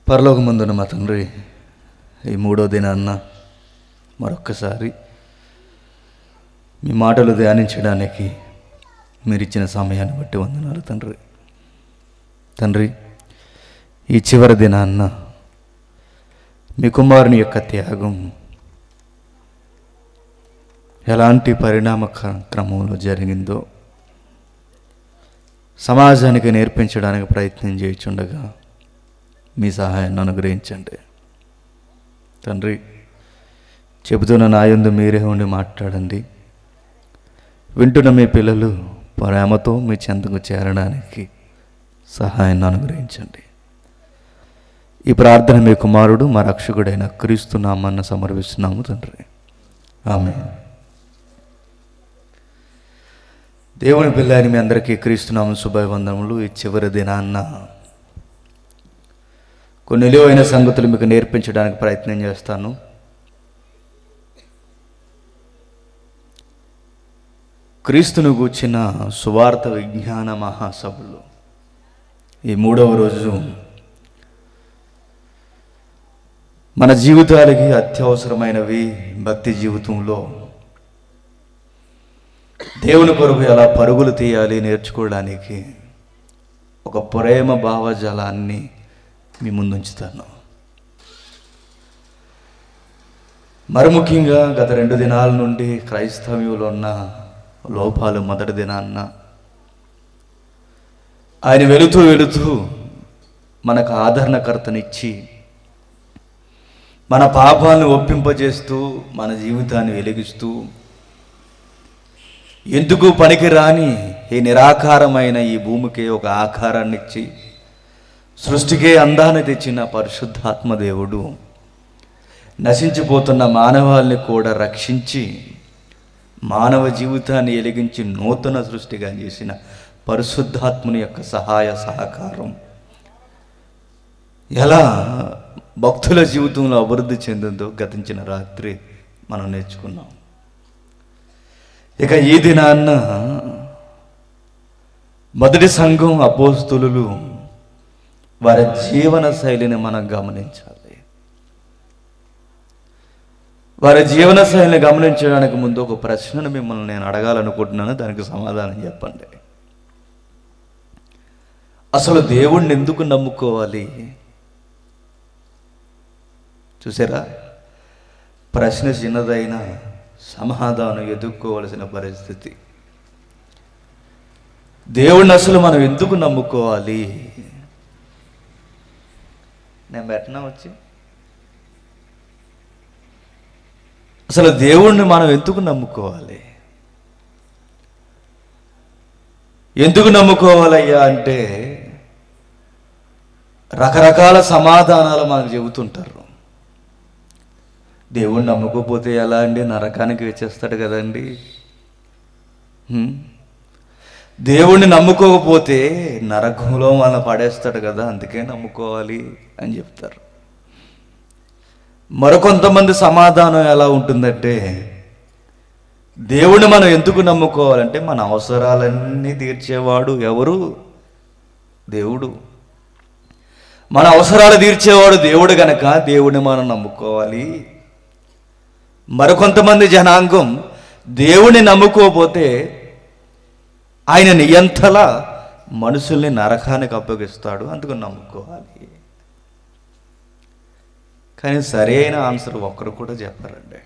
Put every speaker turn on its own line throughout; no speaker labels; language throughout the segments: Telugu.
పరలోకమందున మా తండ్రి ఈ మూడో దినాన్న మరొక్కసారి మీ మాటలు ధ్యానించడానికి మీరు ఇచ్చిన సమయాన్ని బట్టి వందనాలు తండ్రి తండ్రి ఈ చివరి దినాన్న మీ కుమారుని యొక్క త్యాగం ఎలాంటి పరిణామ క్ర- క్రమంలో జరిగిందో సమాజానికి నేర్పించడానికి ప్రయత్నం చేయుచుండగా మీ సహాయాన్ని అనుగ్రహించండి తండ్రి చెబుతున్న నాయందు మీరే ఉండి మాట్లాడండి వింటున్న మీ పిల్లలు ప్రేమతో మీ చెంతకు చేరడానికి సహాయాన్ని అనుగ్రహించండి ఈ ప్రార్థన మీ కుమారుడు మా రక్షకుడైన క్రీస్తు నామాన్ని సమర్పిస్తున్నాము తండ్రి ఆమె దేవుని పిల్లని మీ అందరికీ క్రీస్తునామ శుభవందనములు ఈ చివరి దినాన్న కొన్ని నిలువైన సంగతులు మీకు నేర్పించడానికి ప్రయత్నం చేస్తాను క్రీస్తును గూర్చిన సువార్త విజ్ఞాన మహాసభలు ఈ మూడవ రోజు మన జీవితాలకి అత్యవసరమైనవి భక్తి జీవితంలో దేవుని కొరకు ఎలా పరుగులు తీయాలి నేర్చుకోవడానికి ఒక ప్రేమ భావజాలాన్ని మీ ముందుంచుతాను మరి ముఖ్యంగా గత రెండు దినాల నుండి క్రైస్తవ్యంలో ఉన్న లోపాలు మొదటి దినాన్న ఆయన వెళుతూ వెళుతూ మనకు ఆదరణకర్తనిచ్చి మన పాపాలను ఒప్పింపజేస్తూ మన జీవితాన్ని వెలిగిస్తూ ఎందుకు పనికిరాని ఈ నిరాకారమైన ఈ భూమికి ఒక ఆకారాన్ని ఇచ్చి సృష్టికే అందాన్ని తెచ్చిన పరిశుద్ధాత్మ దేవుడు నశించిపోతున్న మానవాల్ని కూడా రక్షించి మానవ జీవితాన్ని ఎలిగించి నూతన సృష్టిగా చేసిన పరిశుద్ధాత్ముని యొక్క సహాయ సహకారం ఎలా భక్తుల జీవితంలో అభివృద్ధి చెందిందో గతించిన రాత్రి మనం నేర్చుకున్నాం ఇక ఈ దినాన్న మొదటి సంఘం అపోస్తులు వారి జీవన శైలిని మనం గమనించాలి వారి జీవన శైలిని గమనించడానికి ముందు ఒక ప్రశ్నను మిమ్మల్ని నేను అడగాలనుకుంటున్నాను దానికి సమాధానం చెప్పండి అసలు దేవుణ్ణి ఎందుకు నమ్ముకోవాలి చూసారా ప్రశ్న చిన్నదైనా సమాధానం ఎదుర్కోవలసిన పరిస్థితి దేవుణ్ణి అసలు మనం ఎందుకు నమ్ముకోవాలి నేను పెట్టినా వచ్చి అసలు దేవుణ్ణి మనం ఎందుకు నమ్ముకోవాలి ఎందుకు నమ్ముకోవాలయ్యా అంటే రకరకాల సమాధానాలు మనకు చెబుతుంటారు దేవుణ్ణి నమ్ముకోపోతే ఎలా అండి నరకానికి వచ్చేస్తాడు కదండి హ్మ్? దేవుణ్ణి నమ్ముకోకపోతే నరకంలో మన పడేస్తాడు కదా అందుకే నమ్ముకోవాలి అని చెప్తారు మరికొంతమంది సమాధానం ఎలా ఉంటుందంటే దేవుణ్ణి మనం ఎందుకు నమ్ముకోవాలంటే మన అవసరాలన్నీ తీర్చేవాడు ఎవరు దేవుడు మన అవసరాలు తీర్చేవాడు దేవుడు గనక దేవుడిని మనం నమ్ముకోవాలి మరికొంతమంది జనాంగం దేవుణ్ణి నమ్ముకోకపోతే ఆయన నియంతలా మనుషుల్ని నరకానికి అప్పగిస్తాడు అందుకు నమ్ముకోవాలి కానీ సరైన ఆన్సర్ ఒక్కరు కూడా చెప్పారండి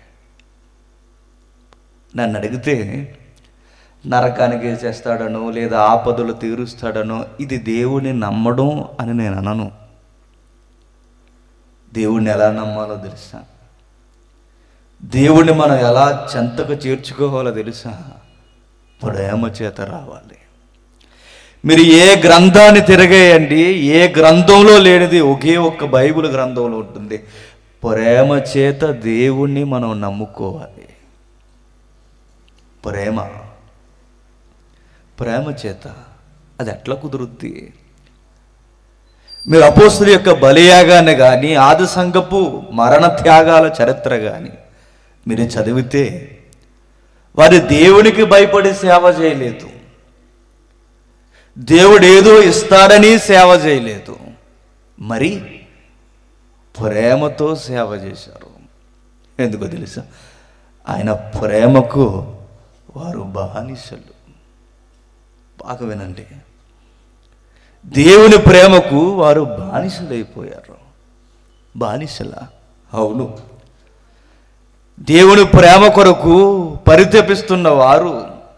నన్ను అడిగితే నరకానికి చేస్తాడనో లేదా ఆపదలు తీరుస్తాడనో ఇది దేవుడిని నమ్మడం అని నేను అనను దేవుణ్ణి ఎలా నమ్మాలో తెలుసా దేవుణ్ణి మనం ఎలా చెంతకు చేర్చుకోవాలో తెలుసా ప్రేమ చేత రావాలి మీరు ఏ గ్రంథాన్ని తిరగేయండి ఏ గ్రంథంలో లేనిది ఒకే ఒక్క బైబిల్ గ్రంథంలో ఉంటుంది ప్రేమ చేత దేవుణ్ణి మనం నమ్ముకోవాలి ప్రేమ ప్రేమ చేత అది ఎట్లా కుదురుద్ది మీరు అపోస్తుల యొక్క బలియాగాన్ని కానీ ఆది సంఘపు మరణ త్యాగాల చరిత్ర కానీ మీరు చదివితే వారి దేవునికి భయపడి సేవ చేయలేదు దేవుడు ఏదో ఇస్తాడని సేవ చేయలేదు మరి ప్రేమతో సేవ చేశారు ఎందుకో తెలుసా ఆయన ప్రేమకు వారు బానిసలు బాగా వినండి దేవుని ప్రేమకు వారు బానిసలైపోయారు బానిసల అవును దేవుని ప్రేమ కొరకు పరితపిస్తున్న వారు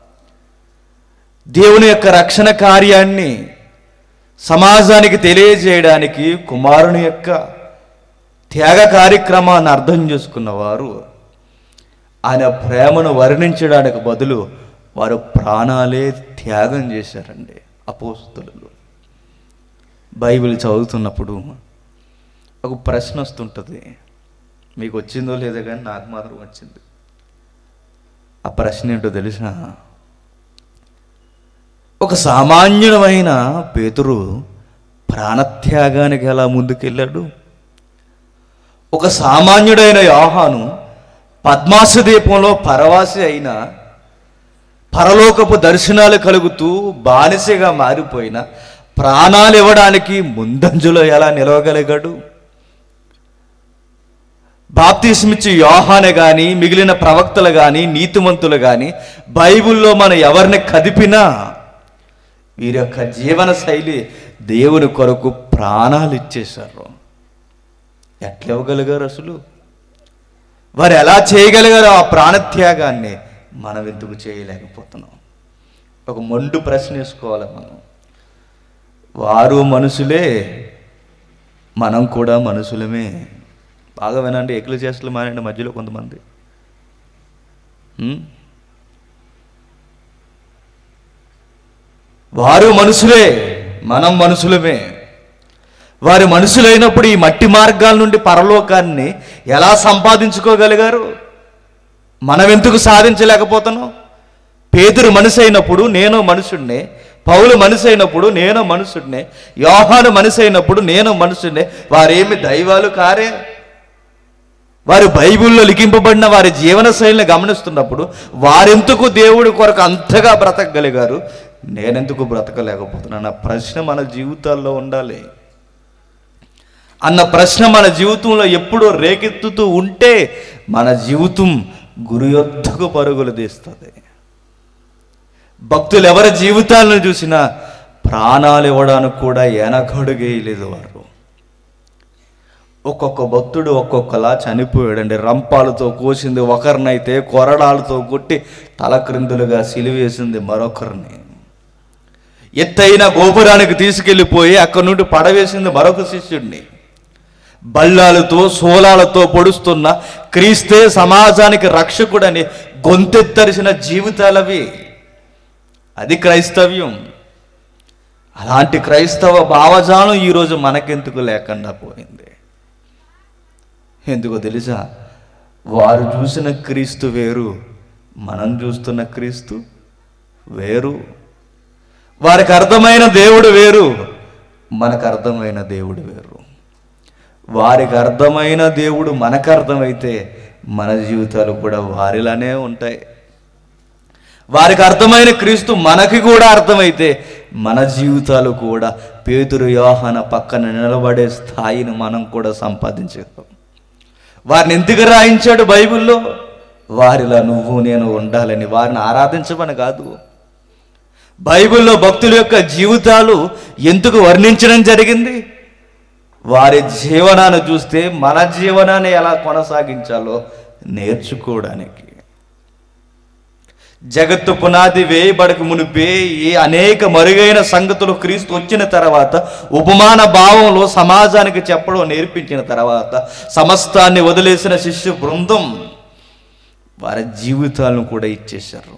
దేవుని యొక్క రక్షణ కార్యాన్ని సమాజానికి తెలియజేయడానికి కుమారుని యొక్క త్యాగ కార్యక్రమాన్ని అర్థం చేసుకున్నవారు ఆయన ప్రేమను వర్ణించడానికి బదులు వారు ప్రాణాలే త్యాగం చేశారండి అపోస్తులు బైబిల్ చదువుతున్నప్పుడు ఒక ప్రశ్న వస్తుంటుంది మీకు వచ్చిందో లేదో కానీ నాకు మాత్రం వచ్చింది ఆ ప్రశ్న ఏంటో తెలుసా ఒక సామాన్యుడమైన పేతురు ప్రాణత్యాగానికి ఎలా ముందుకెళ్ళాడు ఒక సామాన్యుడైన యోహాను పద్మాస దీపంలో పరవాసి అయిన పరలోకపు దర్శనాలు కలుగుతూ బానిసగా మారిపోయిన ప్రాణాలు ఇవ్వడానికి ముందంజలో ఎలా నిలవగలిగాడు బాప్తిస్మిచ్చి యోహాను కానీ మిగిలిన ప్రవక్తలు కానీ నీతిమంతులు కానీ బైబిల్లో మనం ఎవరిని కదిపినా వీరి యొక్క జీవన శైలి దేవుని కొరకు ప్రాణాలు ఇచ్చేశారు ఎట్లా ఇవ్వగలిగారు అసలు వారు ఎలా చేయగలిగారు ఆ ప్రాణత్యాగాన్ని మనం ఎందుకు చేయలేకపోతున్నాం ఒక మొండు ప్రశ్న వేసుకోవాలి మనం వారు మనుషులే మనం కూడా మనుషులమే బాగా వినండి ఎక్లు చేస్తలు మానండి మధ్యలో కొంతమంది ఉం? వారు మనుషులే మనం మనుషులమే వారి మనుషులైనప్పుడు ఈ మట్టి మార్గాల నుండి పరలోకాన్ని ఎలా సంపాదించుకోగలిగారు మనం ఎందుకు సాధించలేకపోతున్నాం పేదరు మనిషి అయినప్పుడు నేను మనుషుడినే పౌలు మనిషి అయినప్పుడు నేను మనుషుడినే యోహాను మనిషి అయినప్పుడు నేను మనుషుడినే వారేమి దైవాలు కారే వారు బైబిల్లో లిఖింపబడిన వారి జీవన శైలిని గమనిస్తున్నప్పుడు వారెందుకు దేవుడి కొరకు అంతగా బ్రతకగలిగారు నేనెందుకు బ్రతకలేకపోతున్నాను ఆ ప్రశ్న మన జీవితాల్లో ఉండాలి అన్న ప్రశ్న మన జీవితంలో ఎప్పుడూ రేకెత్తుతూ ఉంటే మన జీవితం గురు యొద్దకు పరుగులు తీస్తుంది భక్తులు ఎవరి జీవితాలను చూసినా ప్రాణాలు ఇవ్వడానికి కూడా వెనకడుగేయలేదు వారు ఒక్కొక్క భక్తుడు ఒక్కొక్కలా చనిపోయాడండి రంపాలతో కోసింది ఒకరినైతే కొరడాలతో కొట్టి తలక్రిందులుగా సిలివేసింది మరొకరిని ఎత్తైన గోపురానికి తీసుకెళ్ళిపోయి అక్కడి నుండి పడవేసింది మరొక శిష్యుడిని బల్లాలతో సోలాలతో పొడుస్తున్న క్రీస్తే సమాజానికి రక్షకుడని గొంతెత్తరిసిన జీవితాలవి అది క్రైస్తవ్యం అలాంటి క్రైస్తవ భావజాలం ఈరోజు మనకెందుకు లేకుండా పోయింది ఎందుకో తెలుసా వారు చూసిన క్రీస్తు వేరు మనం చూస్తున్న క్రీస్తు వేరు వారికి అర్థమైన దేవుడు వేరు మనకు అర్థమైన దేవుడు వేరు వారికి అర్థమైన దేవుడు మనకు అర్థమైతే మన జీవితాలు కూడా వారిలానే ఉంటాయి వారికి అర్థమైన క్రీస్తు మనకి కూడా అర్థమైతే మన జీవితాలు కూడా పేతురు యోహాన పక్కన నిలబడే స్థాయిని మనం కూడా సంపాదించగలం వారిని ఎందుకు రాయించాడు బైబిల్లో వారిలా నువ్వు నేను ఉండాలని వారిని ఆరాధించమని కాదు బైబిల్లో భక్తుల యొక్క జీవితాలు ఎందుకు వర్ణించడం జరిగింది వారి జీవనాన్ని చూస్తే మన జీవనాన్ని ఎలా కొనసాగించాలో నేర్చుకోవడానికి జగత్తు పునాది వేయబడక మునిపే ఈ అనేక మరుగైన సంగతులు క్రీస్తు వచ్చిన తర్వాత ఉపమాన భావంలో సమాజానికి చెప్పడం నేర్పించిన తర్వాత సమస్తాన్ని వదిలేసిన శిష్యు బృందం వారి జీవితాలను కూడా ఇచ్చేశారు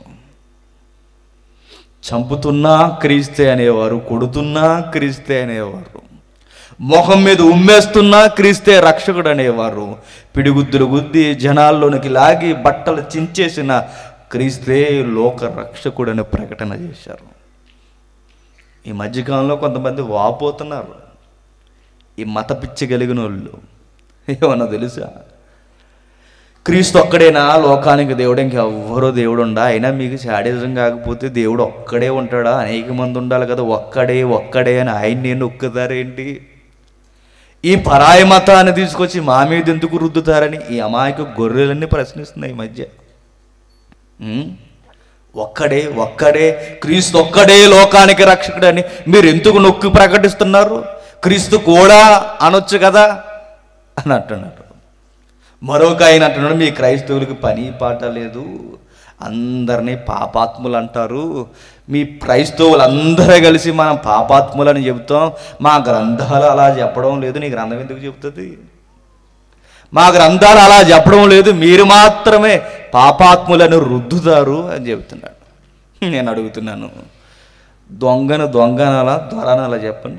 చంపుతున్నా క్రీస్తే అనేవారు కొడుతున్నా క్రీస్తే అనేవారు మొహం మీద ఉమ్మేస్తున్నా క్రీస్తే రక్షకుడు అనేవారు పిడిగుద్దులు గుద్ది జనాల్లోనికి లాగి బట్టలు చించేసిన క్రీస్తే లోక రక్షకుడని ప్రకటన చేశారు ఈ మధ్యకాలంలో కొంతమంది వాపోతున్నారు ఈ మత పిచ్చి కలిగిన వాళ్ళు ఏమన్నా తెలుసా క్రీస్తు ఒక్కడేనా లోకానికి దేవుడు ఇంకెవ్వరో దేవుడు ఉండా అయినా మీకు శాడిజం కాకపోతే దేవుడు ఒక్కడే ఉంటాడా అనేక మంది ఉండాలి కదా ఒక్కడే ఒక్కడే అని ఆయన నేను ఒక్కదారేంటి ఈ పరాయి మతాన్ని తీసుకొచ్చి మా మీద ఎందుకు రుద్దుతారని ఈ అమాయక గొర్రెలన్నీ ప్రశ్నిస్తున్నాయి ఈ మధ్య ఉమ్? ఒక్కడే ఒక్కడే క్రీస్తు ఒక్కడే లోకానికి రక్షకుడని మీరు ఎందుకు నొక్కి ప్రకటిస్తున్నారు క్రీస్తు కూడా అనొచ్చు కదా అని అంటున్నారు మరొక ఆయన అంటున్నాడు మీ క్రైస్తవులకి పని పాట లేదు అందరినీ పాపాత్ములు అంటారు మీ క్రైస్తవులు అందరూ కలిసి మనం పాపాత్ములని చెబుతాం మా గ్రంథాలు అలా చెప్పడం లేదు నీ గ్రంథం ఎందుకు చెబుతుంది మా గ్రంథాలు అలా చెప్పడం లేదు మీరు మాత్రమే పాపాత్ములను రుద్దుతారు అని చెబుతున్నాడు నేను అడుగుతున్నాను దొంగను దొంగనలా దొరనలా చెప్పండి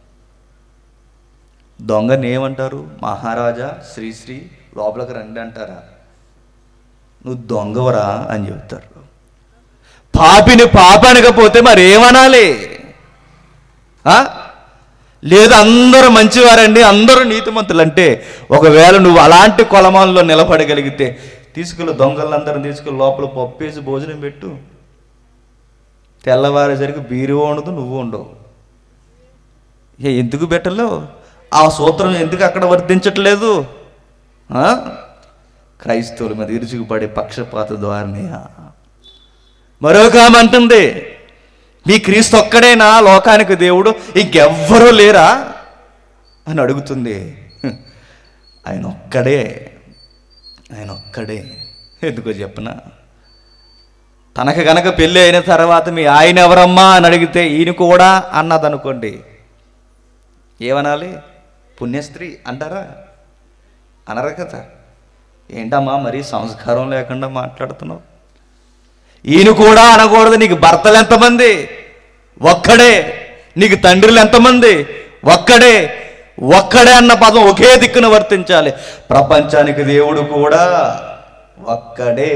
దొంగని ఏమంటారు మహారాజా శ్రీశ్రీ లోపలికి రండి అంటారా నువ్వు దొంగవరా అని చెబుతారు పాపిని పాపనకపోతే మరి ఏమనాలి ఆ? లేదు అందరూ మంచివారండి అందరూ నీతిమంతులు అంటే ఒకవేళ నువ్వు అలాంటి కొలమాల్లో నిలబడగలిగితే తీసుకెళ్ళి దొంగలందరిని తీసుకెళ్ళి లోపల పప్పేసి భోజనం పెట్టు తెల్లవారేసరికి బీరు ఉండదు నువ్వు ఉండవు ఏ ఎందుకు పెట్టలేవు ఆ సూత్రం ఎందుకు అక్కడ వర్తించట్లేదు ఆ? క్రైస్తవుల మీద ఇరుచుకుపడే పక్షపాత ద్వారనీయ మరొక ఆమె అంటుంది మీ క్రీస్తు ఒక్కడేనా లోకానికి దేవుడు ఇంకెవ్వరూ లేరా అని అడుగుతుంది హ్మ్. ఆయన ఒక్కడే ఆయన ఒక్కడే ఎందుకో చెప్పనా తనకు గనక పెళ్ళి అయిన తర్వాత మీ ఆయన ఎవరమ్మా అని అడిగితే ఈయన కూడా అన్నదనుకోండి ఏమనాలి పుణ్యస్త్రీ అంటారా అనరు కదా ఏంటమ్మా మరి సంస్కారం లేకుండా మాట్లాడుతున్నావు ఈయన కూడా అనకూడదు నీకు భర్తలు ఎంతమంది ఒక్కడే నీకు తండ్రులు ఎంతమంది ఒక్కడే ఒక్కడే అన్న పదం ఒకే దిక్కున వర్తించాలి ప్రపంచానికి దేవుడు కూడా ఒక్కడే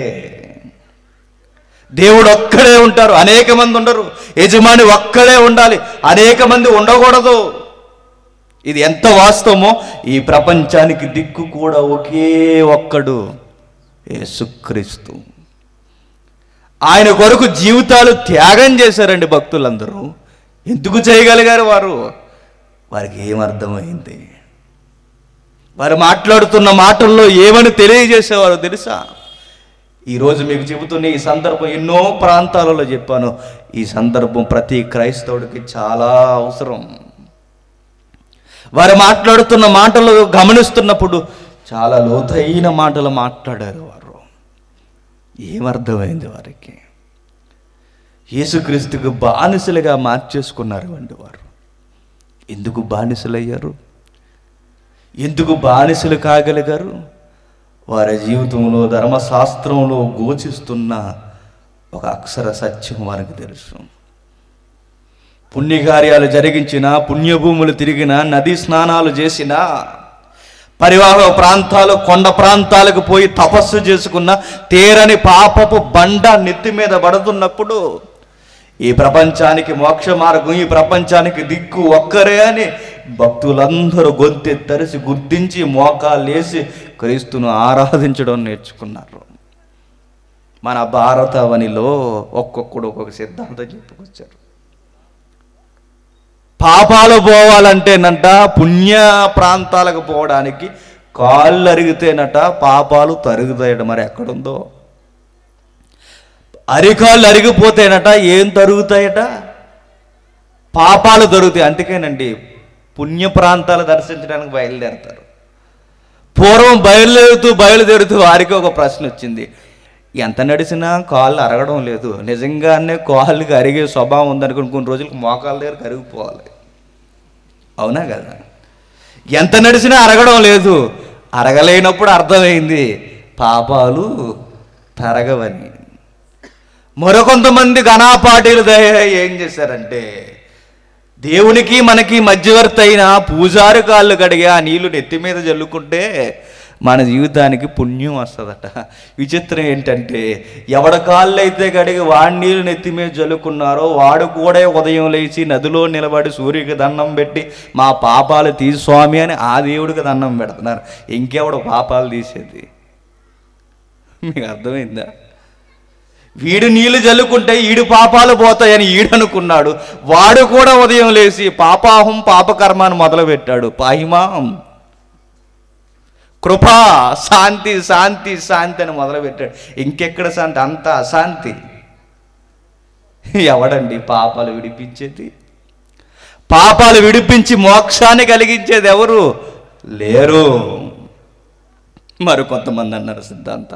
దేవుడు ఒక్కడే ఉంటారు అనేక మంది ఉండరు యజమాని ఒక్కడే ఉండాలి అనేక మంది ఉండకూడదు ఇది ఎంత వాస్తవమో ఈ ప్రపంచానికి దిక్కు కూడా ఒకే ఒక్కడు యేసుక్రీస్తు ఆయన కొరకు జీవితాలు త్యాగం చేశారండి భక్తులందరూ ఎందుకు చేయగలిగారు వారు వారికి ఏమర్థమైంది వారు మాట్లాడుతున్న మాటల్లో ఏమని తెలియజేసేవారు తెలుసా ఈరోజు మీకు చెబుతున్న ఈ సందర్భం ఎన్నో ప్రాంతాలలో చెప్పాను ఈ సందర్భం ప్రతి క్రైస్తవుడికి చాలా అవసరం వారు మాట్లాడుతున్న మాటలు గమనిస్తున్నప్పుడు చాలా లోతైన మాటలు మాట్లాడారు వారు ఏమర్థమైంది వారికి యేసుక్రీస్తుకు బానిసలుగా మార్చేసుకున్నారు అండి వారు ఎందుకు బానిసలయ్యారు ఎందుకు బానిసలు కాగలిగారు వారి జీవితంలో ధర్మశాస్త్రంలో గోచిస్తున్న ఒక అక్షర సత్యం వారికి తెలుసు పుణ్యకార్యాలు జరిగించిన పుణ్యభూములు తిరిగిన నదీ స్నానాలు చేసిన పరివాహ ప్రాంతాలు కొండ ప్రాంతాలకు పోయి తపస్సు చేసుకున్న తీరని పాపపు బండ నెత్తి మీద పడుతున్నప్పుడు ఈ ప్రపంచానికి మోక్ష మార్గం ఈ ప్రపంచానికి దిక్కు ఒక్కరే అని భక్తులందరూ గొంతె తరిసి గుర్తించి మోకాలేసి క్రీస్తును ఆరాధించడం నేర్చుకున్నారు మన భారతవనిలో ఒక్కొక్కడు ఒక్కొక్క సిద్ధాంతం చెప్పుకొచ్చారు పాపాలు పోవాలంటేనంట పుణ్య ప్రాంతాలకు పోవడానికి కాళ్ళు అరిగితేనట పాపాలు తరుగుతాయట మరి ఎక్కడుందో అరికాళ్ళు అరిగిపోతేనట ఏం తరుగుతాయట పాపాలు దొరుకుతాయి అందుకేనండి పుణ్య ప్రాంతాలు దర్శించడానికి బయలుదేరతారు పూర్వం బయలుదేరుతూ బయలుదేరుతూ వారికి ఒక ప్రశ్న వచ్చింది ఎంత నడిచినా కాళ్ళు అరగడం లేదు నిజంగానే కాళ్ళకి అరిగే స్వభావం ఉందనుకుని కొన్ని రోజులకు మోకాళ్ళ దగ్గర కరిగిపోవాలి అవునా కదా ఎంత నడిచినా అరగడం లేదు అరగలేనప్పుడు అర్థమైంది పాపాలు తరగవని మరికొంతమంది ఘనాపాటీలు దయ ఏం చేశారంటే దేవునికి మనకి మధ్యవర్తి అయిన పూజారి కాళ్ళు కడిగి ఆ నీళ్లు నెత్తి మీద జల్లుకుంటే మన జీవితానికి పుణ్యం వస్తుందట విచిత్రం ఏంటంటే ఎవడ కాళ్ళు అయితే కడిగి వాడి నీళ్ళు నెత్తి మీద జల్లుకున్నారో వాడు కూడా ఉదయం లేచి నదిలో నిలబడి సూర్యుడికి దండం పెట్టి మా పాపాలు తీసి స్వామి అని ఆ దేవుడికి దండం పెడుతున్నారు ఇంకెవడు పాపాలు తీసేది మీకు అర్థమైందా వీడు నీళ్లు జల్లుకుంటే ఈడు పాపాలు పోతాయని ఈడనుకున్నాడు వాడు కూడా ఉదయం లేచి పాపాహం పాపకర్మాన్ని మొదలుపెట్టాడు పాహిమాం కృపా శాంతి శాంతి శాంతి అని మొదలుపెట్టాడు ఇంకెక్కడ శాంతి అంత అశాంతి ఎవడండి పాపాలు విడిపించేది పాపాలు విడిపించి మోక్షాన్ని కలిగించేది ఎవరు లేరు మరి కొంతమంది అన్నారు సిద్ధాంత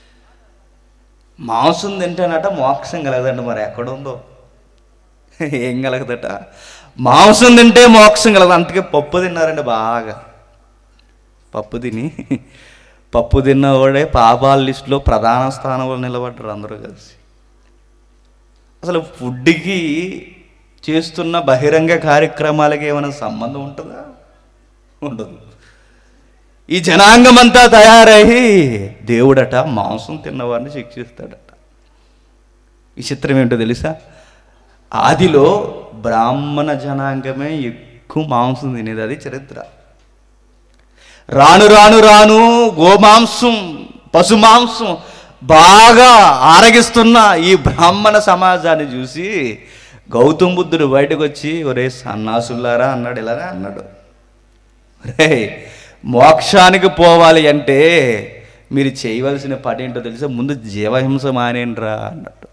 మాంసం తింటేనట మోక్షం కలగదండి మరి ఎక్కడుందో ఏం కలగదట మాంసం తింటే మోక్షం కలగదు అందుకే పప్పు తిన్నారండి బాగా పప్పు తిని పప్పు తిన్నవాడే పాపాల లిస్టులో ప్రధాన స్థానంలో నిలబడ్డారు అందరూ కలిసి అసలు ఫుడ్కి చేస్తున్న బహిరంగ కార్యక్రమాలకి ఏమైనా సంబంధం ఉంటుందా ఉండదు ఈ జనాంగం అంతా తయారయ్యి దేవుడట మాంసం తిన్నవారిని శిక్షిస్తాడట ఈ చిత్రం ఏంటో తెలుసా ఆదిలో బ్రాహ్మణ జనాంగమే ఎక్కువ మాంసం తినేది అది చరిత్ర రాను రాను రాను గోమాంసం పశుమాంసం బాగా ఆరగిస్తున్న ఈ బ్రాహ్మణ సమాజాన్ని చూసి గౌతమ్ బుద్ధుడు బయటకు వచ్చి ఒరే సన్నాసులారా అన్నాడు ఇలానే అన్నాడు రే మోక్షానికి పోవాలి అంటే మీరు చేయవలసిన పని ఏంటో తెలుసా ముందు జీవహింస మానేండ్రా అన్నట్టు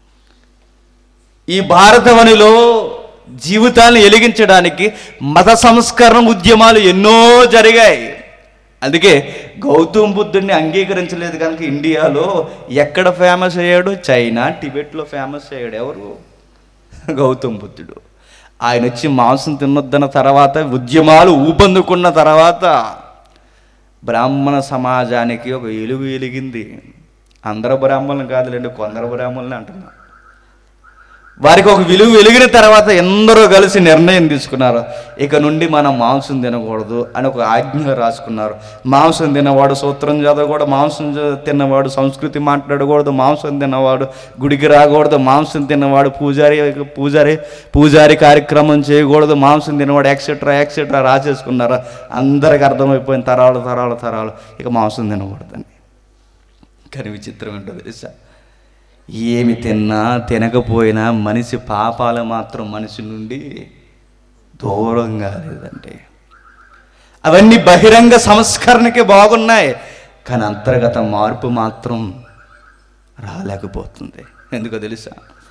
ఈ భారతవనిలో జీవితాన్ని వెలిగించడానికి మత సంస్కరణ ఉద్యమాలు ఎన్నో జరిగాయి అందుకే గౌతమ్ బుద్ధుడిని అంగీకరించలేదు కనుక ఇండియాలో ఎక్కడ ఫేమస్ అయ్యాడు చైనా టిబెట్లో ఫేమస్ అయ్యాడు ఎవరు గౌతమ్ బుద్ధుడు ఆయన వచ్చి మాంసం తినొద్దన్న తర్వాత ఉద్యమాలు ఊపందుకున్న తర్వాత బ్రాహ్మణ సమాజానికి ఒక వెలుగు వెలిగింది అందరు బ్రాహ్మణులు కాదులేండి కొందరు బ్రాహ్మణులు అంటున్నారు వారికి ఒక విలువ వెలిగిన తర్వాత ఎందరో కలిసి నిర్ణయం తీసుకున్నారు ఇక నుండి మనం మాంసం తినకూడదు అని ఒక ఆజ్ఞ రాసుకున్నారు మాంసం తిన్నవాడు సూత్రం చదవకూడదు మాంసం చ- తిన్నవాడు సంస్కృతి మాట్లాడకూడదు మాంసం తిన్నవాడు గుడికి రాకూడదు మాంసం తిన్నవాడు పూజారి పూజారి పూజారి కార్యక్రమం చేయకూడదు మాంసం తిన్నవాడు ఎక్సెట్రా ఎక్సెట్రా రాసేసుకున్నారు అందరికి అర్థమైపోయిన తరాలు తరాలు తరాలు ఇక మాంసం తినకూడదని కానీ విచిత్రం ఏంటో తెలుసా ఏమి తిన్నా తినకపోయినా మనిషి పాపాలు మాత్రం మనిషి నుండి దూరం కాలేదండి అవన్నీ బహిరంగ సంస్కరణకి బాగున్నాయి కానీ అంతర్గత మార్పు మాత్రం రాలేకపోతుంది ఎందుకో తెలుసా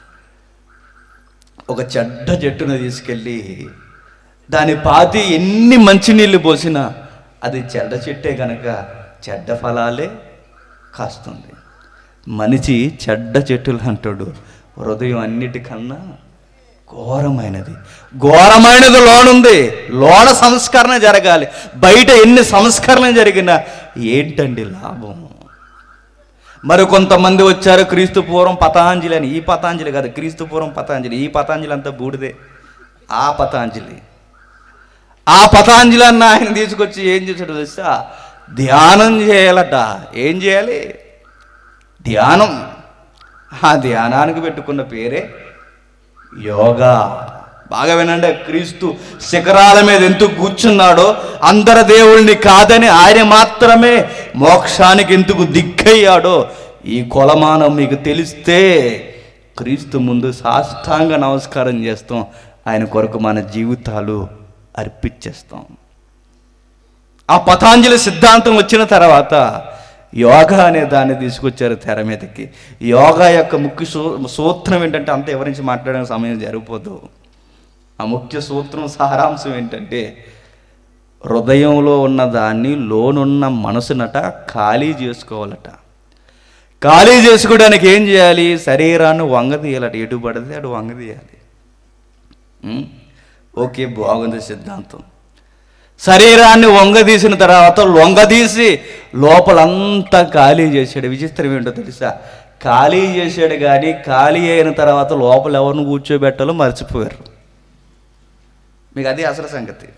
ఒక చెడ్డ చెట్టును తీసుకెళ్ళి దాని పాతి ఎన్ని మంచినీళ్ళు పోసినా అది చెడ్డ చెట్టే కనుక చెడ్డ ఫలాలే కాస్తుంది మనిషి చెడ్డ చెట్టులు అంటాడు హృదయం అన్నిటికన్నా ఘోరమైనది ఘోరమైనది లోనుంది లోన సంస్కరణ జరగాలి బయట ఎన్ని సంస్కరణ జరిగినా ఏంటండి లాభం మరి కొంతమంది వచ్చారు క్రీస్తు పూర్వం పతాంజలి అని ఈ పతాంజలి కాదు క్రీస్తు పూర్వం పతాంజలి ఈ పతాంజలి అంతా బూడిదే ఆ పతాంజలి ఆ పతాంజలి అన్న ఆయన తీసుకొచ్చి ఏం చేశాడు తెలుసా ధ్యానం చేయాలట ఏం చేయాలి ధ్యానం ఆ ధ్యానానికి పెట్టుకున్న పేరే యోగా బాగా వినండి క్రీస్తు శిఖరాల మీద ఎందుకు కూర్చున్నాడో అందర దేవుళ్ళని కాదని ఆయన మాత్రమే మోక్షానికి ఎందుకు దిక్కయ్యాడో ఈ కొలమానం మీకు తెలిస్తే క్రీస్తు ముందు సాష్టాంగ నమస్కారం చేస్తాం ఆయన కొరకు మన జీవితాలు అర్పించేస్తాం ఆ పతాంజలి సిద్ధాంతం వచ్చిన తర్వాత యోగా అనే దాన్ని తీసుకొచ్చారు తెర మీదకి యోగా యొక్క ముఖ్య సూ సూత్రం ఏంటంటే అంత ఎవరించి మాట్లాడే సమయం జరిగిపోదు ఆ ముఖ్య సూత్రం సారాంశం ఏంటంటే హృదయంలో ఉన్న దాన్ని లోనున్న మనసునట ఖాళీ చేసుకోవాలట ఖాళీ చేసుకోవడానికి ఏం చేయాలి శరీరాన్ని వంగదీయాలట ఎటు పడితే అటు వంగదీయాలి ఉం? ఓకే బాగుంది సిద్ధాంతం శరీరాన్ని వంగదీసిన తర్వాత లొంగదీసి లోపలంతా ఖాళీ చేశాడు విచిత్రం ఏంటో తెలుసా ఖాళీ చేశాడు కానీ ఖాళీ అయిన తర్వాత లోపల ఎవరిని కూర్చోబెట్టాలో మర్చిపోయారు మీకు అది అసలు సంగతి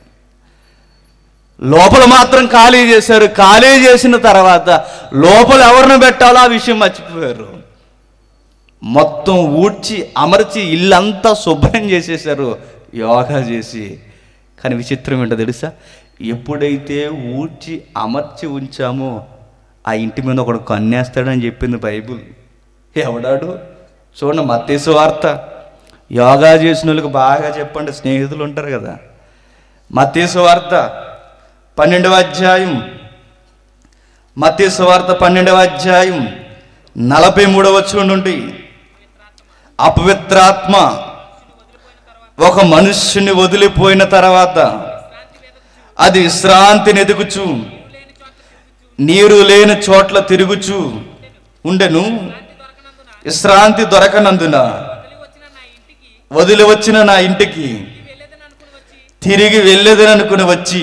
లోపల మాత్రం ఖాళీ చేశారు ఖాళీ చేసిన తర్వాత లోపల ఎవరిని పెట్టాలో ఆ విషయం మర్చిపోయారు మొత్తం ఊడ్చి అమర్చి ఇల్లంతా శుభ్రం చేసేసారు యోగా చేసి కానీ విచిత్రం ఏంటో తెలుసా ఎప్పుడైతే ఊడ్చి అమర్చి ఉంచామో ఆ ఇంటి మీద ఒకడు కన్నేస్తాడని చెప్పింది బైబుల్ ఎవడాడు చూడండి మత్తేసు వార్త యోగా చేసిన వాళ్ళకి బాగా చెప్పండి స్నేహితులు ఉంటారు కదా మత్తేసు వార్త పన్నెండవ అధ్యాయం మత్తేసు వార్త పన్నెండవ అధ్యాయం నలభై మూడవ వచ్చి నుండి అపవిత్రాత్మ ఒక మనుష్యుని వదిలిపోయిన తర్వాత అది విశ్రాంతిని ఎదుగుచు నీరు లేని చోట్ల తిరుగుచు ఉండెను విశ్రాంతి దొరకనందున వదిలి వచ్చిన నా ఇంటికి తిరిగి వెళ్ళేదని అనుకుని వచ్చి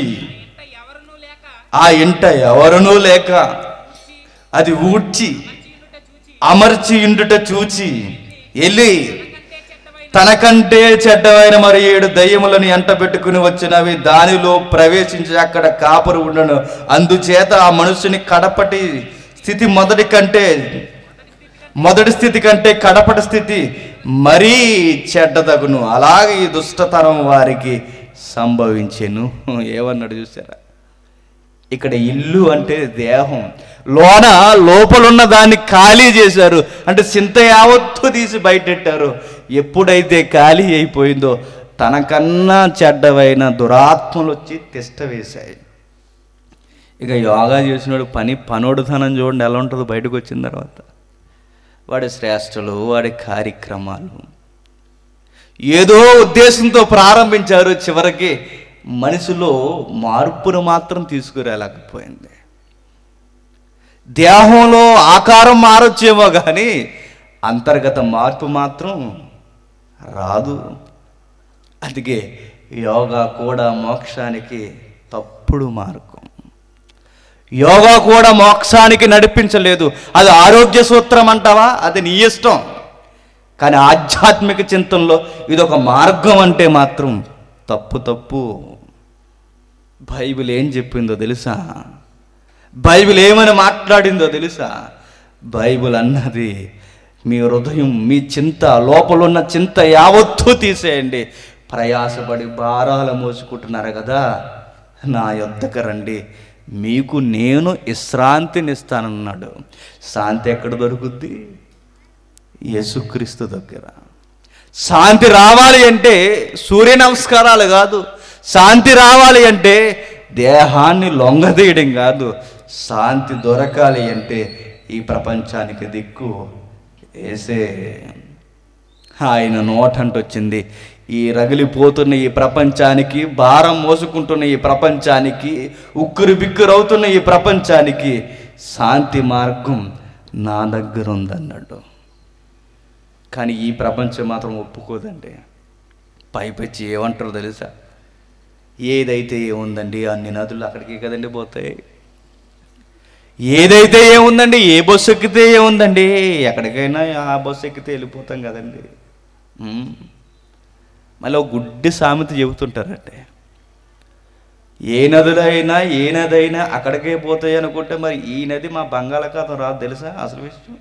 ఆ ఇంట ఎవరునూ లేక అది ఊడ్చి అమర్చి ఇండుట చూచి వెళ్ళి తనకంటే చెడ్డమైన మరి ఏడు దయ్యములను ఎంట పెట్టుకుని వచ్చినవి దానిలో ప్రవేశించి అక్కడ కాపురు ఉండను అందుచేత ఆ మనుషుని కడపటి స్థితి మొదటి కంటే మొదటి స్థితి కంటే కడపటి స్థితి మరీ చెడ్డదగును అలాగే ఈ దుష్టతరం వారికి సంభవించెను ఏమన్నాడు చూసారా ఇక్కడ ఇల్లు అంటే దేహం లోన లోపలున్న దాన్ని ఖాళీ చేశారు అంటే చింత యావత్తు తీసి బయటెట్టారు ఎప్పుడైతే ఖాళీ అయిపోయిందో తనకన్నా చెడ్డవైన దురాత్మలు వచ్చి తిష్ట వేశాయి ఇక యోగా చేసినోడు పని పనోడుతనం చూడండి ఎలా ఉంటుందో బయటకు వచ్చిన తర్వాత వాడి శ్రేష్టలు వాడి కార్యక్రమాలు ఏదో ఉద్దేశంతో ప్రారంభించారు చివరికి మనిషిలో మార్పును మాత్రం తీసుకురాలేకపోయింది దేహంలో ఆకారం మారొచ్చేమో కానీ అంతర్గత మార్పు మాత్రం రాదు అందుకే యోగా కూడా మోక్షానికి తప్పుడు మార్గం యోగా కూడా మోక్షానికి నడిపించలేదు అది ఆరోగ్య సూత్రం అంటావా అది నీ ఇష్టం కానీ ఆధ్యాత్మిక చింతనలో ఇది ఒక మార్గం అంటే మాత్రం తప్పు తప్పు బైబిల్ ఏం చెప్పిందో తెలుసా బైబిల్ ఏమని మాట్లాడిందో తెలుసా బైబిల్ అన్నది మీ హృదయం మీ చింత లోపలున్న చింత యావత్తూ తీసేయండి ప్రయాసపడి భారాలు మోసుకుంటున్నారు కదా నా యొద్దకు రండి మీకు నేను విశ్రాంతినిస్తానన్నాడు శాంతి ఎక్కడ దొరుకుద్ది యేసుక్రీస్తు దగ్గర శాంతి రావాలి అంటే సూర్య నమస్కారాలు కాదు శాంతి రావాలి అంటే దేహాన్ని లొంగదీయడం కాదు శాంతి దొరకాలి అంటే ఈ ప్రపంచానికి దిక్కు ఏసే ఆయన నోటంట వచ్చింది ఈ రగిలిపోతున్న ఈ ప్రపంచానికి భారం మోసుకుంటున్న ఈ ప్రపంచానికి ఉక్కిరి బిక్కిరవుతున్న ఈ ప్రపంచానికి శాంతి మార్గం నా దగ్గర ఉందన్నాడు కానీ ఈ ప్రపంచం మాత్రం ఒప్పుకోదండి పైపెచ్చి ఏమంటారో తెలుసా ఏదైతే ఏముందండి అన్ని నదులు అక్కడికి కదండి పోతాయి ఏదైతే ఏముందండి ఏ బస్సు ఎక్కితే ఏముందండి ఎక్కడికైనా ఆ బస్సు ఎక్కితే వెళ్ళిపోతాం కదండి ఉమ్. మళ్ళీ ఒక గుడ్డి సామెత చెబుతుంటారంటే ఏ నదులైనా ఏ నది అయినా అక్కడికే పోతాయి అనుకుంటే మరి ఈ నది మా బంగాళాఖాతం రాదు తెలుసా అసలు విషయం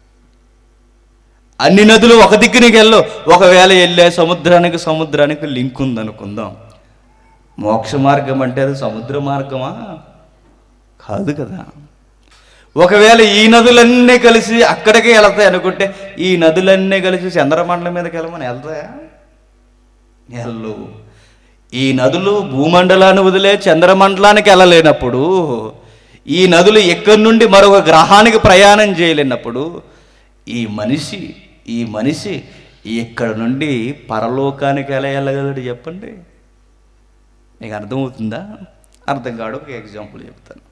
అన్ని నదులు ఒక దిక్కునికి వెళ్ళు ఒకవేళ వెళ్ళే సముద్రానికి సముద్రానికి లింక్ ఉందనుకుందాం మోక్ష మార్గం అంటే అది సముద్ర మార్గమా కాదు కదా ఒకవేళ ఈ నదులన్నీ కలిసి అక్కడికే వెళతాయి అనుకుంటే ఈ నదులన్నీ కలిసి చంద్రమండలం మీదకి వెళ్ళమని వెళ్తాయా వెళ్ళు ఈ నదులు భూమండలాన్ని వదిలే చంద్రమండలానికి వెళ్ళలేనప్పుడు ఈ నదులు ఎక్కడి నుండి మరొక గ్రహానికి ప్రయాణం చేయలేనప్పుడు ఈ మనిషి ఈ మనిషి ఇక్కడ నుండి పరలోకానికి ఎలా వెళ్ళగలడు చెప్పండి నీకు అర్థమవుతుందా అర్థం కాడు ఒక ఎగ్జాంపుల్ చెప్తాను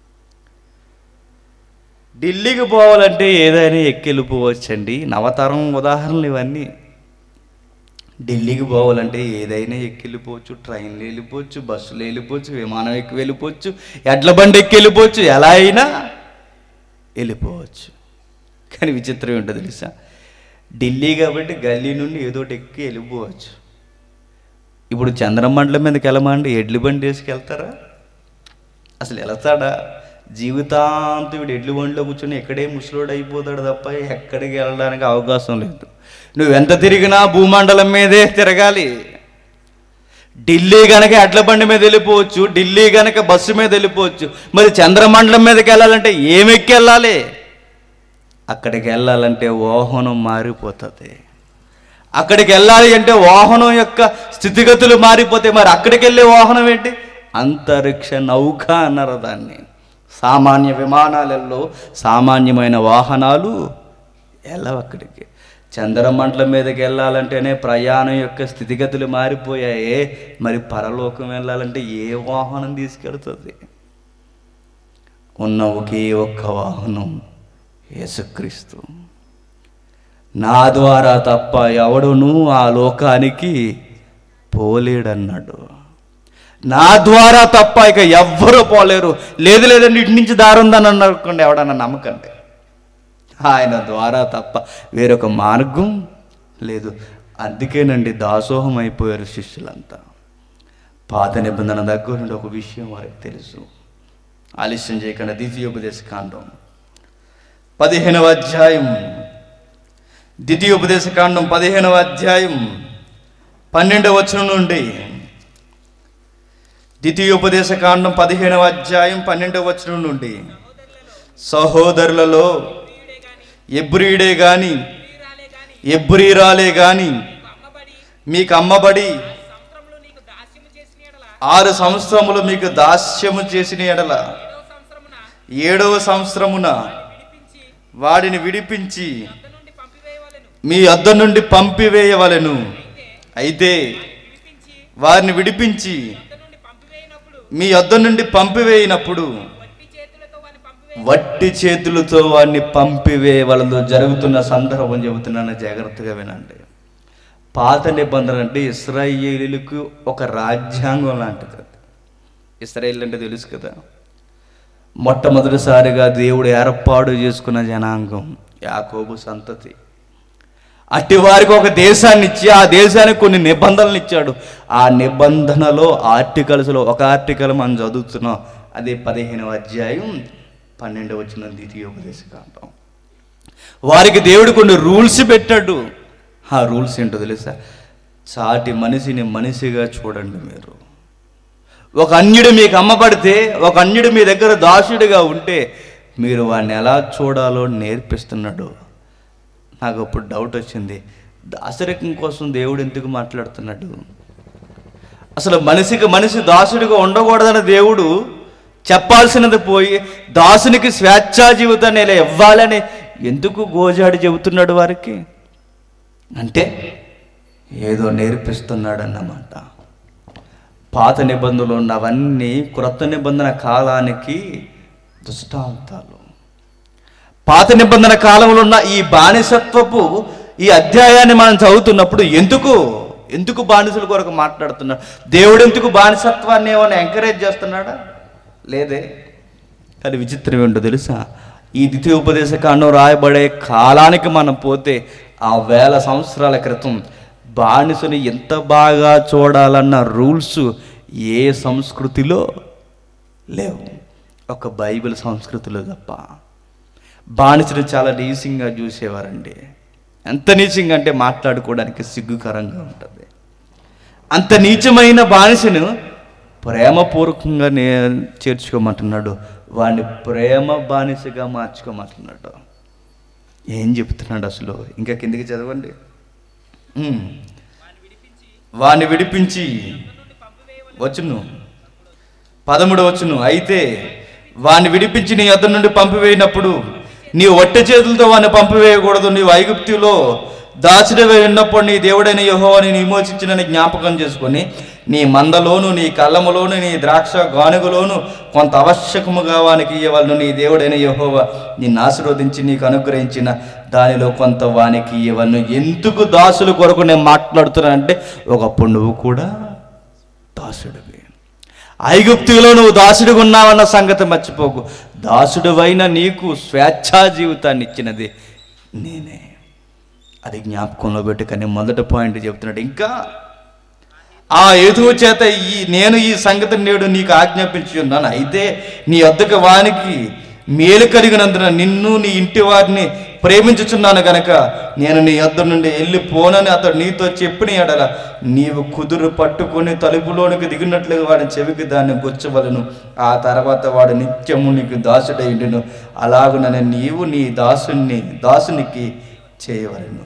ఢిల్లీకి పోవాలంటే ఏదైనా ఎక్కి వెళ్ళిపోవచ్చండి నవతరం ఉదాహరణలు ఇవన్నీ ఢిల్లీకి పోవాలంటే ఏదైనా ఎక్కి వెళ్ళిపోవచ్చు ట్రైన్లో వెళ్ళిపోవచ్చు బస్సులో వెళ్ళిపోవచ్చు విమానం ఎక్కి వెళ్ళిపోవచ్చు ఎడ్ల బండి ఎక్కి వెళ్ళిపోవచ్చు ఎలా అయినా వెళ్ళిపోవచ్చు కానీ విచిత్రం ఏంటో తెలుసా ఢిల్లీ కాబట్టి గల్లీ నుండి ఏదో ఒకటి ఎక్కి వెళ్ళిపోవచ్చు ఇప్పుడు చంద్రమండలం మీదకి వెళ్ళమండి ఎడ్ల బండి వేసుకెళ్తారా అసలు వెళతాడా జీవితాంతం వీడు ఎడ్ల బండిలో కూర్చొని ఎక్కడే ముసలోడు అయిపోతాడు తప్ప ఎక్కడికి వెళ్ళడానికి అవకాశం లేదు నువ్వు ఎంత తిరిగినా భూమండలం మీదే తిరగాలి ఢిల్లీ గనక ఎడ్ల బండి మీద వెళ్ళిపోవచ్చు ఢిల్లీ గనక బస్సు మీద వెళ్ళిపోవచ్చు మరి చంద్రమండలం మీదకి వెళ్ళాలంటే ఏమెక్కి వెళ్ళాలి అక్కడికి వెళ్ళాలంటే వాహనం మారిపోతుంది అక్కడికి వెళ్ళాలి అంటే వాహనం యొక్క స్థితిగతులు మారిపోతే మరి అక్కడికి వెళ్ళే వాహనం ఏంటి అంతరిక్ష నౌక అన్నారు దాన్ని సామాన్య విమానాలలో సామాన్యమైన వాహనాలు వెళ్ళవు అక్కడికి చంద్రమండలం మీదకి వెళ్ళాలంటేనే ప్రయాణం యొక్క స్థితిగతులు మారిపోయాయి మరి పరలోకం వెళ్ళాలంటే ఏ వాహనం తీసుకెళ్తుంది ఉన్న ఒకే ఒక్క వాహనం యేసుక్రీస్తు నా ద్వారా తప్ప ఎవడును ఆ లోకానికి పోలేడన్నాడు నా ద్వారా తప్ప ఇక ఎవ్వరూ పోలేరు లేదు లేదండి ఇటు నుంచి దారి ఉందని అనుకోండి ఎవడన్నా నమ్మకండి ఆయన ద్వారా తప్ప వేరొక మార్గం లేదు అందుకేనండి దాసోహం అయిపోయారు శిష్యులంతా పాత నిబంధన దగ్గర నుండి ఒక విషయం వారికి తెలుసు ఆలస్యం చేయకుండా ద్వితీయోపదేశ కాండం పదిహేనవ అధ్యాయం ద్వితీయోపదేశ కాండం పదిహేనవ అధ్యాయం పన్నెండవ వచనం నుండి ద్వితీయోపదేశ కాండం పదిహేనవ అధ్యాయం పన్నెండవ వచనం నుండి సహోదరులలో ఎబ్రియుడే గాని ఎబ్రీరాలే గాని మీకు అమ్మబడి ఆరు సంవత్సరములు మీకు దాస్యము చేసిన ఎడల ఏడవ సంవత్సరమున వాడిని విడిపించి మీ అద్ద నుండి పంపివేయవలెను అయితే వారిని విడిపించి మీ అద్ద నుండి పంపివేయినప్పుడు వట్టి చేతులతో వాడిని పంపివేయవలదు జరుగుతున్న సందర్భం చెబుతున్నాను జాగ్రత్తగా వినండి పాత నిబంధన అంటే ఇస్రాయేలీలకు ఒక రాజ్యాంగం లాంటిది అది. ఇస్రాయేల్ అంటే తెలుసు కదా మొట్టమొదటిసారిగా దేవుడు ఏర్పాటు చేసుకున్న జనాంగం యాకోబు సంతతి అట్టి వారికి ఒక దేశాన్ని ఇచ్చి ఆ దేశానికి కొన్ని నిబంధనలు ఇచ్చాడు ఆ నిబంధనలో ఆర్టికల్స్లో ఒక ఆర్టికల్ మనం చదువుతున్నాం అదే పదిహేనవ అధ్యాయం పన్నెండవ వచ్చిన ద్వితీయోపదేశ కాండం వారికి దేవుడు కొన్ని రూల్స్ పెట్టాడు ఆ రూల్స్ ఏంటో తెలుసా చాటి మనిషిని మనిషిగా చూడండి మీరు ఒక అన్యుడు మీకు అమ్మబడితే ఒక అన్యుడు మీ దగ్గర దాసుడిగా ఉంటే మీరు వాడిని ఎలా చూడాలో నేర్పిస్తున్నాడు నాకు అప్పుడు డౌట్ వచ్చింది దాసరికం కోసం దేవుడు ఎందుకు మాట్లాడుతున్నాడు అసలు మనిషికి మనిషి దాసుడిగా ఉండకూడదని దేవుడు చెప్పాల్సినది పోయి దాసునికి స్వేచ్ఛా జీవితాన్ని ఇలా ఇవ్వాలని ఎందుకు గోజాడి చెబుతున్నాడు వారికి అంటే ఏదో నేర్పిస్తున్నాడు అన్నమాట పాత నిబంధనలు ఉన్నవన్నీ క్రొత్త నిబంధన కాలానికి దృష్టాంతాలు పాత నిబంధన కాలంలో ఉన్న ఈ బానిసత్వపు ఈ అధ్యాయాన్ని మనం చదువుతున్నప్పుడు ఎందుకు ఎందుకు బానిసల కొరకు మాట్లాడుతున్నాడు దేవుడు ఎందుకు బానిసత్వాన్ని ఏమైనా ఎంకరేజ్ చేస్తున్నాడా లేదే కానీ విచిత్రం ఏంటో తెలుసా ఈ ద్వితీయ ఉపదేశ కాండం రాయబడే కాలానికి మనం పోతే ఆ వేల సంవత్సరాల క్రితం బానిసని ఎంత బాగా చూడాలన్న రూల్స్ ఏ సంస్కృతిలో లేవు ఒక బైబిల్ సంస్కృతిలో తప్ప బానిసలు చాలా నీచంగా చూసేవారండి ఎంత నీచంగా అంటే మాట్లాడుకోవడానికి సిగ్గుకరంగా ఉంటుంది అంత నీచమైన బానిసను ప్రేమపూర్వకంగా నే చేర్చుకోమంటున్నాడు వాడిని ప్రేమ బానిసగా మార్చుకోమంటున్నాడు ఏం చెప్తున్నాడు అసలు ఇంకా కిందికి చదవండి ఉమ్. వాణ్ణి విడిపించి వచ్చును పదముడు వచ్చును అయితే వాణ్ణి విడిపించి నీ యొద్ద నుండి పంపివేయినప్పుడు నీవు వట్టె చేతులతో వాడిని పంపివేయకూడదు నీవు ఐగుప్తిలో దాచిడవే ఉన్నప్పుడు నీ దేవుడైన యెహోవాని నీ విమోచించినని జ్ఞాపకం చేసుకొని నీ మందలోను నీ కళ్ళములోను నీ ద్రాక్ష గానుగలోను కొంత అవశ్యకముగా వానికి ఇవ్వవలను నీ దేవుడైన యెహోవా నిన్ను ఆశీర్వదించి నీకు అనుగ్రహించిన దానిలో కొంత వానికి ఇవ్వను ఎందుకు దాసుల కొరకు నేను మాట్లాడుతున్నానంటే ఒకప్పుడు నువ్వు కూడా దాసుడివి ఐగుప్తిలో నువ్వు దాసుడిగా ఉన్నావన్న సంగతి మర్చిపోకు దాసుడివైన నీకు స్వేచ్ఛా జీవితాన్ని ఇచ్చినది నేనే అది జ్ఞాపకంలో పెట్టి కానీ మొదటి పాయింట్ చెప్తున్నాడు ఇంకా ఆ హేతువు చేత ఈ నేను ఈ సంగతిని నేడు నీకు ఆజ్ఞాపించి ఉన్నాను అయితే నీ వద్దకు వానికి మేలు కలిగినందున నిన్ను నీ ఇంటి వారిని ప్రేమించుచున్నాను గనక నేను నీ యొద్ద నుండి వెళ్ళిపోనని అతడు నీతో చెప్పిన ఎడల నీవు కుదురు పట్టుకొని తలుపులోనికి దిగినట్లుగా వాడి చెవికి దాన్ని గుచ్చవలను ఆ తర్వాత వాడు నిత్యము నీకు దాసుడైండును అలాగునని నీవు నీ దాసుని దాసునికి చేయవలను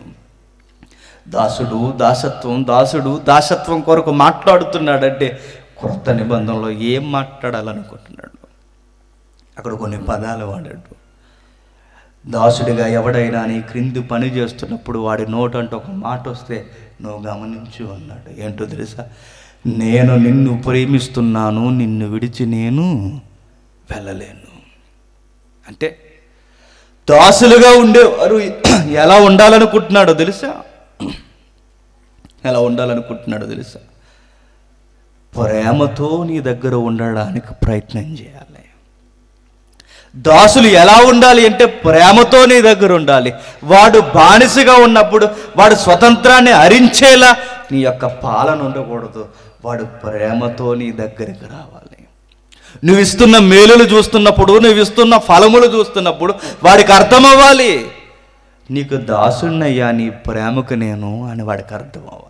దాసుడు దాసత్వం దాసుడు దాసత్వం కొరకు మాట్లాడుతున్నాడంటే క్రొత్త నిబంధనలో ఏం మాట్లాడాలనుకుంటున్నాడు అక్కడ కొన్ని పదాలు వాడాడు దాసుడిగా ఎవడైనా నీ క్రింది పని చేస్తున్నప్పుడు వాడి నోట అంటే ఒక మాట వస్తే నువ్వు గమనించు అన్నాడు ఏంటో తెలుసా నేను నిన్ను ప్రేమిస్తున్నాను నిన్ను విడిచి నేను వెళ్ళలేను అంటే దాసులుగా ఉండేవారు ఎలా ఉండాలనుకుంటున్నాడో తెలుసా ఎలా ఉండాలనుకుంటున్నాడో తెలుసా ప్రేమతో నీ దగ్గర ఉండడానికి ప్రయత్నం చేయాలి దాసులు ఎలా ఉండాలి అంటే ప్రేమతో నీ దగ్గర ఉండాలి వాడు బానిసగా ఉన్నప్పుడు వాడు స్వతంత్రాన్ని హరించేలా నీ యొక్క పాలన ఉండకూడదు వాడు ప్రేమతో నీ దగ్గరికి రావాలి నువ్వు ఇస్తున్న మేలులు చూస్తున్నప్పుడు నువ్వు ఇస్తున్న ఫలములు చూస్తున్నప్పుడు వాడికి అర్థమవ్వాలి నీకు దాసున్నయ్యా నీ ప్రేమకు నేను అని వాడికి అర్థం అవ్వాలి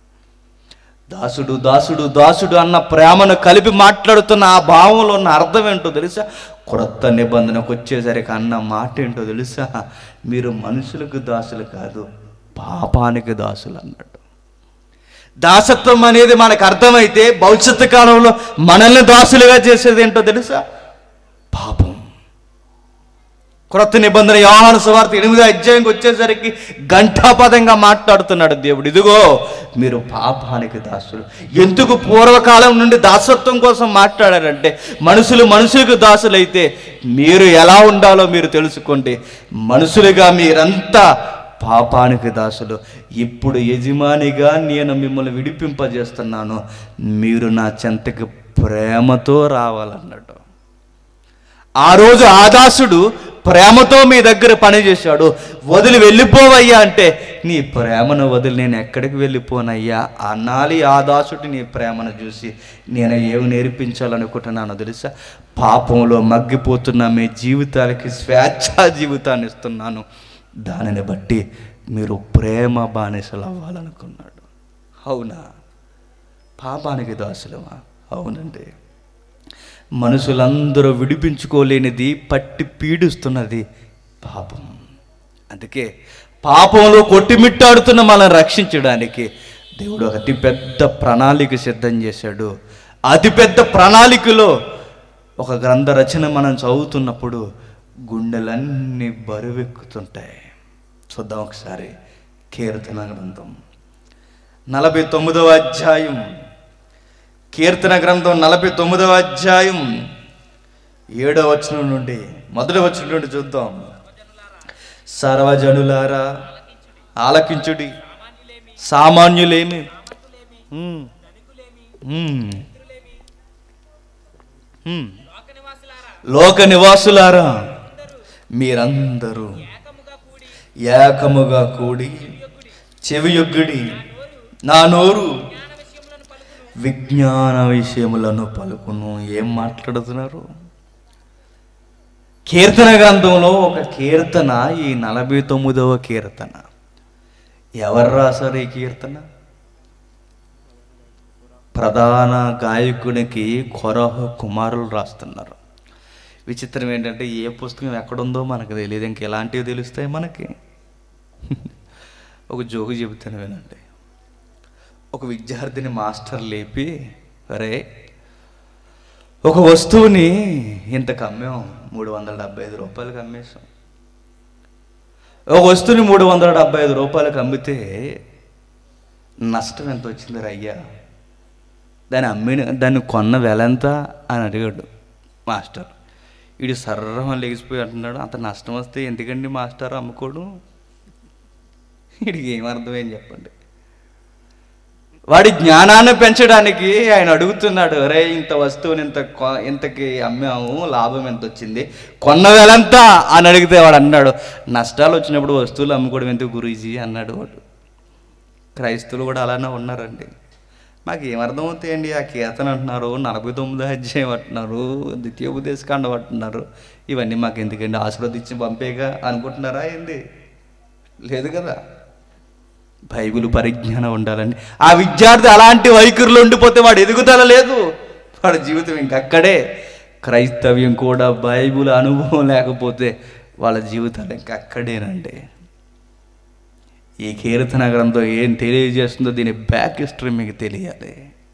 దాసుడు దాసుడు దాసుడు అన్న ప్రేమను కలిపి మాట్లాడుతున్న ఆ భావంలో ఉన్న అర్థం ఏంటో తెలుసా క్రొత్త నిబంధనకు వచ్చేసరికి అన్న మాట ఏంటో తెలుసా మీరు మనుషులకు దాసులు కాదు పాపానికి దాసులు అన్నాడు దాసత్వం అనేది మనకు అర్థమైతే భవిష్యత్తు కాలంలో మనల్ని దాసులుగా చేసేది ఏంటో తెలుసా పాపం క్రొత్త నిబంధన యోహాను సువార్త ఎనిమిదో అధ్యాయంకి వచ్చేసరికి ఘంటాపదంగా మాట్లాడుతున్నాడు దేవుడు ఇదిగో మీరు పాపానికి దాసులు ఎందుకు పూర్వకాలం నుండి దాసత్వం కోసం మాట్లాడారంటే మనుషులు మనుషులకు దాసులైతే మీరు ఎలా ఉండాలో మీరు తెలుసుకోండి మనుషులుగా మీరంతా పాపానికి దాసులు ఇప్పుడు యజమానిగా నేను మిమ్మల్ని విడిపింపజేస్తున్నాను మీరు నా చెంతకి ప్రేమతో రావాలన్నాడు ఆ రోజు ఆదాసుడు ప్రేమతో మీ దగ్గర పనిచేశాడు వదిలి వెళ్ళిపోవయ్యా అంటే నీ ప్రేమను వదిలి నేను ఎక్కడికి వెళ్ళిపోనయ్యా అనాలి ఆ దాసుడు నీ ప్రేమను చూసి నేను ఏమి నేర్పించాలనుకుంటున్నానో తెలుసా పాపంలో మగ్గిపోతున్న మీ జీవితాలకి స్వేచ్ఛా జీవితాన్ని ఇస్తున్నాను దానిని బట్టి మీరు ప్రేమ బానిసలు అవ్వాలనుకున్నాడు అవునా పాపానికి దాసులమా అవునండి మనుషులందరూ విడిపించుకోలేనిది పట్టి పీడిస్తున్నది పాపం అందుకే పాపంలో కొట్టిమిట్టాడుతున్న మనం రక్షించడానికి దేవుడు ఒక అతిపెద్ద ప్రణాళిక సిద్ధం చేశాడు అతిపెద్ద ప్రణాళికలో ఒక గ్రంథ రచన మనం చదువుతున్నప్పుడు గుండెలన్నీ బరువెక్కుతుంటాయి చూద్దాం ఒకసారి కీర్తన గ్రంథం నలభై తొమ్మిదవ అధ్యాయం కీర్తన గ్రంథం నలభై తొమ్మిదవ అధ్యాయం ఏడవ వచనం నుండి మొదటి వచనం నుండి చూద్దాం సర్వజనులారా ఆలకించుడి సామాన్యులేమి ఉమ్, ఉమ్, ఉమ్. లోక నివాసులారా మీరందరూ ఏకముగా కూడి చెవియొగ్గుడి నా నోరు విజ్ఞాన విషయములను పలుకును ఏం మాట్లాడుతున్నారు కీర్తన గ్రంథంలో ఒక కీర్తన ఈ నలభై తొమ్మిదవ కీర్తన ఎవరు రాశారు ఈ కీర్తన ప్రధాన గాయకునికి కొరహ కుమారులు రాస్తున్నారు విచిత్రం ఏంటంటే ఏ పుస్తకం ఎక్కడుందో మనకు తెలియదు ఇంక ఎలాంటివి తెలుస్తాయి మనకి ఒక జోకు చెబుతాను వినండి ఒక విద్యార్థిని మాస్టర్ లేపి అరే ఒక వస్తువుని ఇంతకు అమ్మాం మూడు వందల డెబ్బై ఐదు రూపాయలకి అమ్మేశాం ఒక వస్తువుని మూడు వందల డెబ్బై ఐదు రూపాయలకి అమ్మితే నష్టం ఎంత వచ్చింది అయ్యా దాన్ని అమ్మిన దాన్ని కొన్న వెల ఎంత అని అడిగాడు మాస్టర్ వీడు సర్రం లేచిపోయి అంటున్నాడు అంత నష్టం వస్తే ఎందుకండి మాస్టర్ అమ్ముకోడు వీడికి ఏం అర్థమేం చెప్పండి వాడి జ్ఞానాన్ని పెంచడానికి ఆయన అడుగుతున్నాడు అరే ఇంత వస్తువుని ఇంత కొ- ఇంతకి అమ్మాము లాభం ఎంత వచ్చింది కొన్న వెలంతా అని అడిగితే వాడు అన్నాడు నష్టాలు వచ్చినప్పుడు వస్తువులు అమ్ముకోవడం ఎందుకు గురూజీ అన్నాడు వాడు క్రైస్తవులు కూడా అలానే ఉన్నారండి మాకు ఏమర్థం అవుతాయండి ఆ కీర్తన అంటున్నారు నలభై తొమ్మిదో అధ్యాయం అంటున్నారు ద్వితీయోపదేశకాండం అంటున్నారు ఇవన్నీ మాకు ఎందుకండి ఆశీర్వదించి పంపేగా అనుకుంటున్నారా ఏంది లేదు కదా బైబిల్ పరిజ్ఞానం ఉండాలండి ఆ విద్యార్థి అలాంటి వైఖరులు ఉండిపోతే వాడు ఎదుగుదల లేదు వాడి జీవితం ఇంకక్కడే క్రైస్తవ్యం కూడా బైబిల్ అనుభవం లేకపోతే వాళ్ళ జీవితాలు ఇంకక్కడేనండి ఈ కీర్తన గ్రంథం ఏం తెలియజేస్తుందో దీని బ్యాక్ హిస్టరీ మీకు తెలియాలి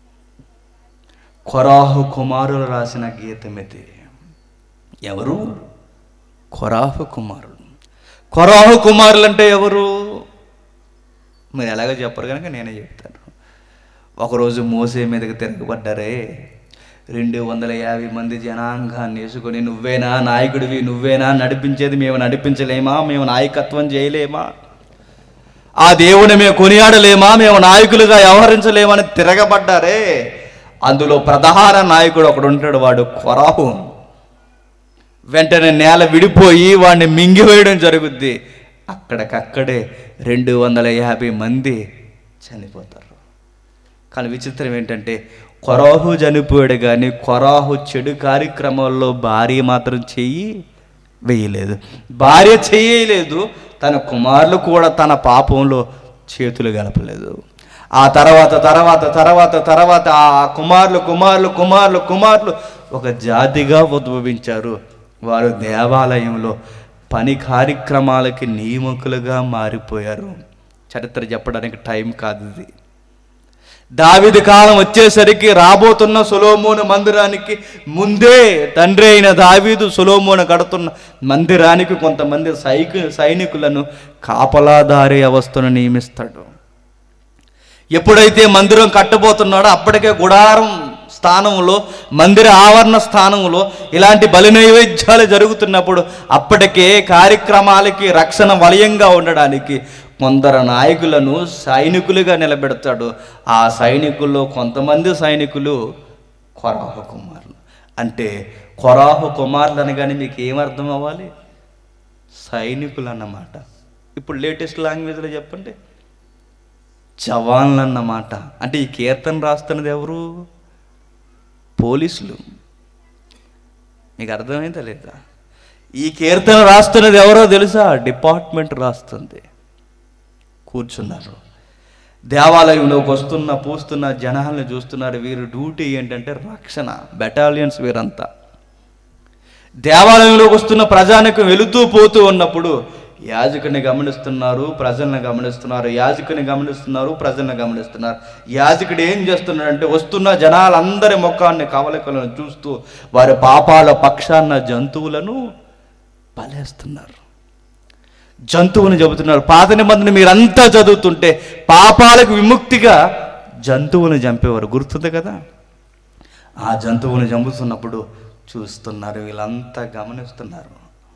కొరాహు కుమారులు రాసిన గీతం ఇది ఎవరు కొరాహు కుమారులు కొరాహు కుమారులు అంటే ఎవరు మీరు ఎలాగో చెప్పరు కనుక నేనే చెప్తాను ఒకరోజు మోసే మీదకి తిరగబడ్డారే రెండు వందల యాభై మంది జనాంగాన్ని వేసుకొని నువ్వేనా నాయకుడివి నువ్వేనా నడిపించేది మేము నడిపించలేమా మేము నాయకత్వం చేయలేమా ఆ దేవుని మేము కొనియాడలేమా మేము నాయకులుగా వ్యవహరించలేమని తిరగబడ్డారే అందులో ప్రధాన నాయకుడు ఒకడు ఉంటాడు వాడు కొరాహు వెంటనే నేల విడిపోయి వాడిని మింగివేయడం జరుగుద్ది అక్కడికక్కడే రెండు వందల యాభై మంది చనిపోతారు కానీ విచిత్రం ఏంటంటే కొరాహు చనిపోయాడు కానీ కొరాహు చెడు కార్యక్రమాల్లో భార్య మాత్రం చెయ్యి వేయలేదు భార్య చేయలేదు తన కుమారులు కూడా తన పాపంలో చేతులు గలపలేదు ఆ తర్వాత తర్వాత తర్వాత తర్వాత ఆ కుమారులు కుమారులు కుమారులు కుమారులు ఒక జాతిగా ఉద్భవించారు వారు దేవాలయంలో పని కార్యక్రమాలకి నియమకులుగా మారిపోయారు చరిత్ర చెప్పడానికి టైం కాదు ఇది దావిది కాలం వచ్చేసరికి రాబోతున్న సొలోమోను మందిరానికి ముందే తండ్రి అయిన దావీదు సొలోమోను కడుతున్న మందిరానికి కొంతమంది సైకి సైనికులను కాపలాదారి అవస్థను నియమిస్తాడు ఎప్పుడైతే మందిరం కట్టబోతున్నాడో అప్పటికే గుడారం స్థానంలో మందిర ఆవరణ స్థానంలో ఇలాంటి బలి నైవేద్యాలు జరుగుతున్నప్పుడు అప్పటికే కార్యక్రమాలకి రక్షణ వలయంగా ఉండడానికి కొందరు నాయకులను సైనికులుగా నిలబెడతాడు ఆ సైనికుల్లో కొంతమంది సైనికులు కొరాహ కుమారులు అంటే కొరాహు కుమారులు అనగానే మీకు ఏమర్థం అవ్వాలి సైనికులు అన్నమాట ఇప్పుడు లేటెస్ట్ లాంగ్వేజ్లో చెప్పండి జవాన్లు అన్నమాట అంటే ఈ కీర్తన రాస్తున్నది ఎవరు పోలీసులు మీకు అర్థమైందా లేదా ఈ కీర్తన రాస్తున్నది ఎవరో తెలుసా డిపార్ట్మెంట్ రాస్తుంది కూర్చున్నారు దేవాలయంలోకి వస్తున్న పూస్తున్న జనాలను చూస్తున్నారు వీరు డ్యూటీ ఏంటంటే రక్షణ బెటాలియన్స్ వీరంతా దేవాలయంలోకి వస్తున్న ప్రజానికి వెళుతూ పోతూ ఉన్నప్పుడు యాజకుని గమనిస్తున్నారు ప్రజలను గమనిస్తున్నారు యాజకుని గమనిస్తున్నారు ప్రజలను గమనిస్తున్నారు యాజకుడు ఏం చేస్తున్నాడంటే వస్తున్న జనాలందరి ముఖాన్ని కవలికలను చూస్తూ వారి పాపాల పక్షాన్న జంతువులను బలేస్తున్నారు జంతువుని చెబుతున్నారు పాత నిబంధన మీరంతా చదువుతుంటే పాపాలకు విముక్తిగా జంతువుని చంపేవారు గుర్తుంది కదా ఆ జంతువుని చంపుతున్నప్పుడు చూస్తున్నారు వీళ్ళంతా గమనిస్తున్నారు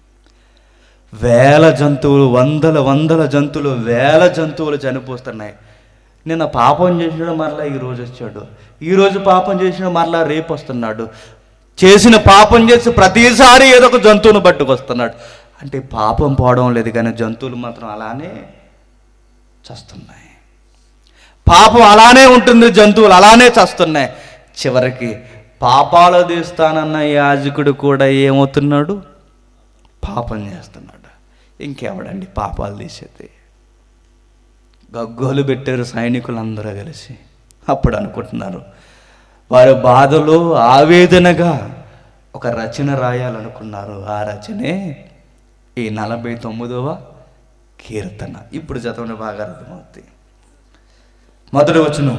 వేల జంతువులు వందల వందల జంతువులు వేల జంతువులు చనిపోతున్నాయి నిన్న పాపం చేసినాడు మరలా ఈరోజు వచ్చాడు ఈరోజు పాపం చేసిన మరలా రేపు వస్తున్నాడు చేసిన పాపం చేసి ప్రతిసారి ఏదో ఒక జంతువును పట్టుకొస్తున్నాడు అంటే పాపం పోవడం లేదు కానీ జంతువులు మాత్రం అలానే చస్తున్నాయి పాపం అలానే ఉంటుంది జంతువులు అలానే చస్తున్నాయి చివరికి పాపాలు తీస్తానన్న యాజకుడు కూడా ఏమవుతున్నాడు పాపం చేస్తున్నాడు ఇంకెవడండి పాపాలు తీసేది గగ్గోలు పెట్టారు సైనికులందరూ కలిసి అప్పుడు అనుకుంటున్నారు వారి బాధలో ఆవేదనగా ఒక రచన రాయాలనుకున్నారు ఆ రచనే ఈ నలభై తొమ్మిదవ కీర్తన ఇప్పుడు చదవని బాగా అర్థమవుతుంది మొదటి వచనం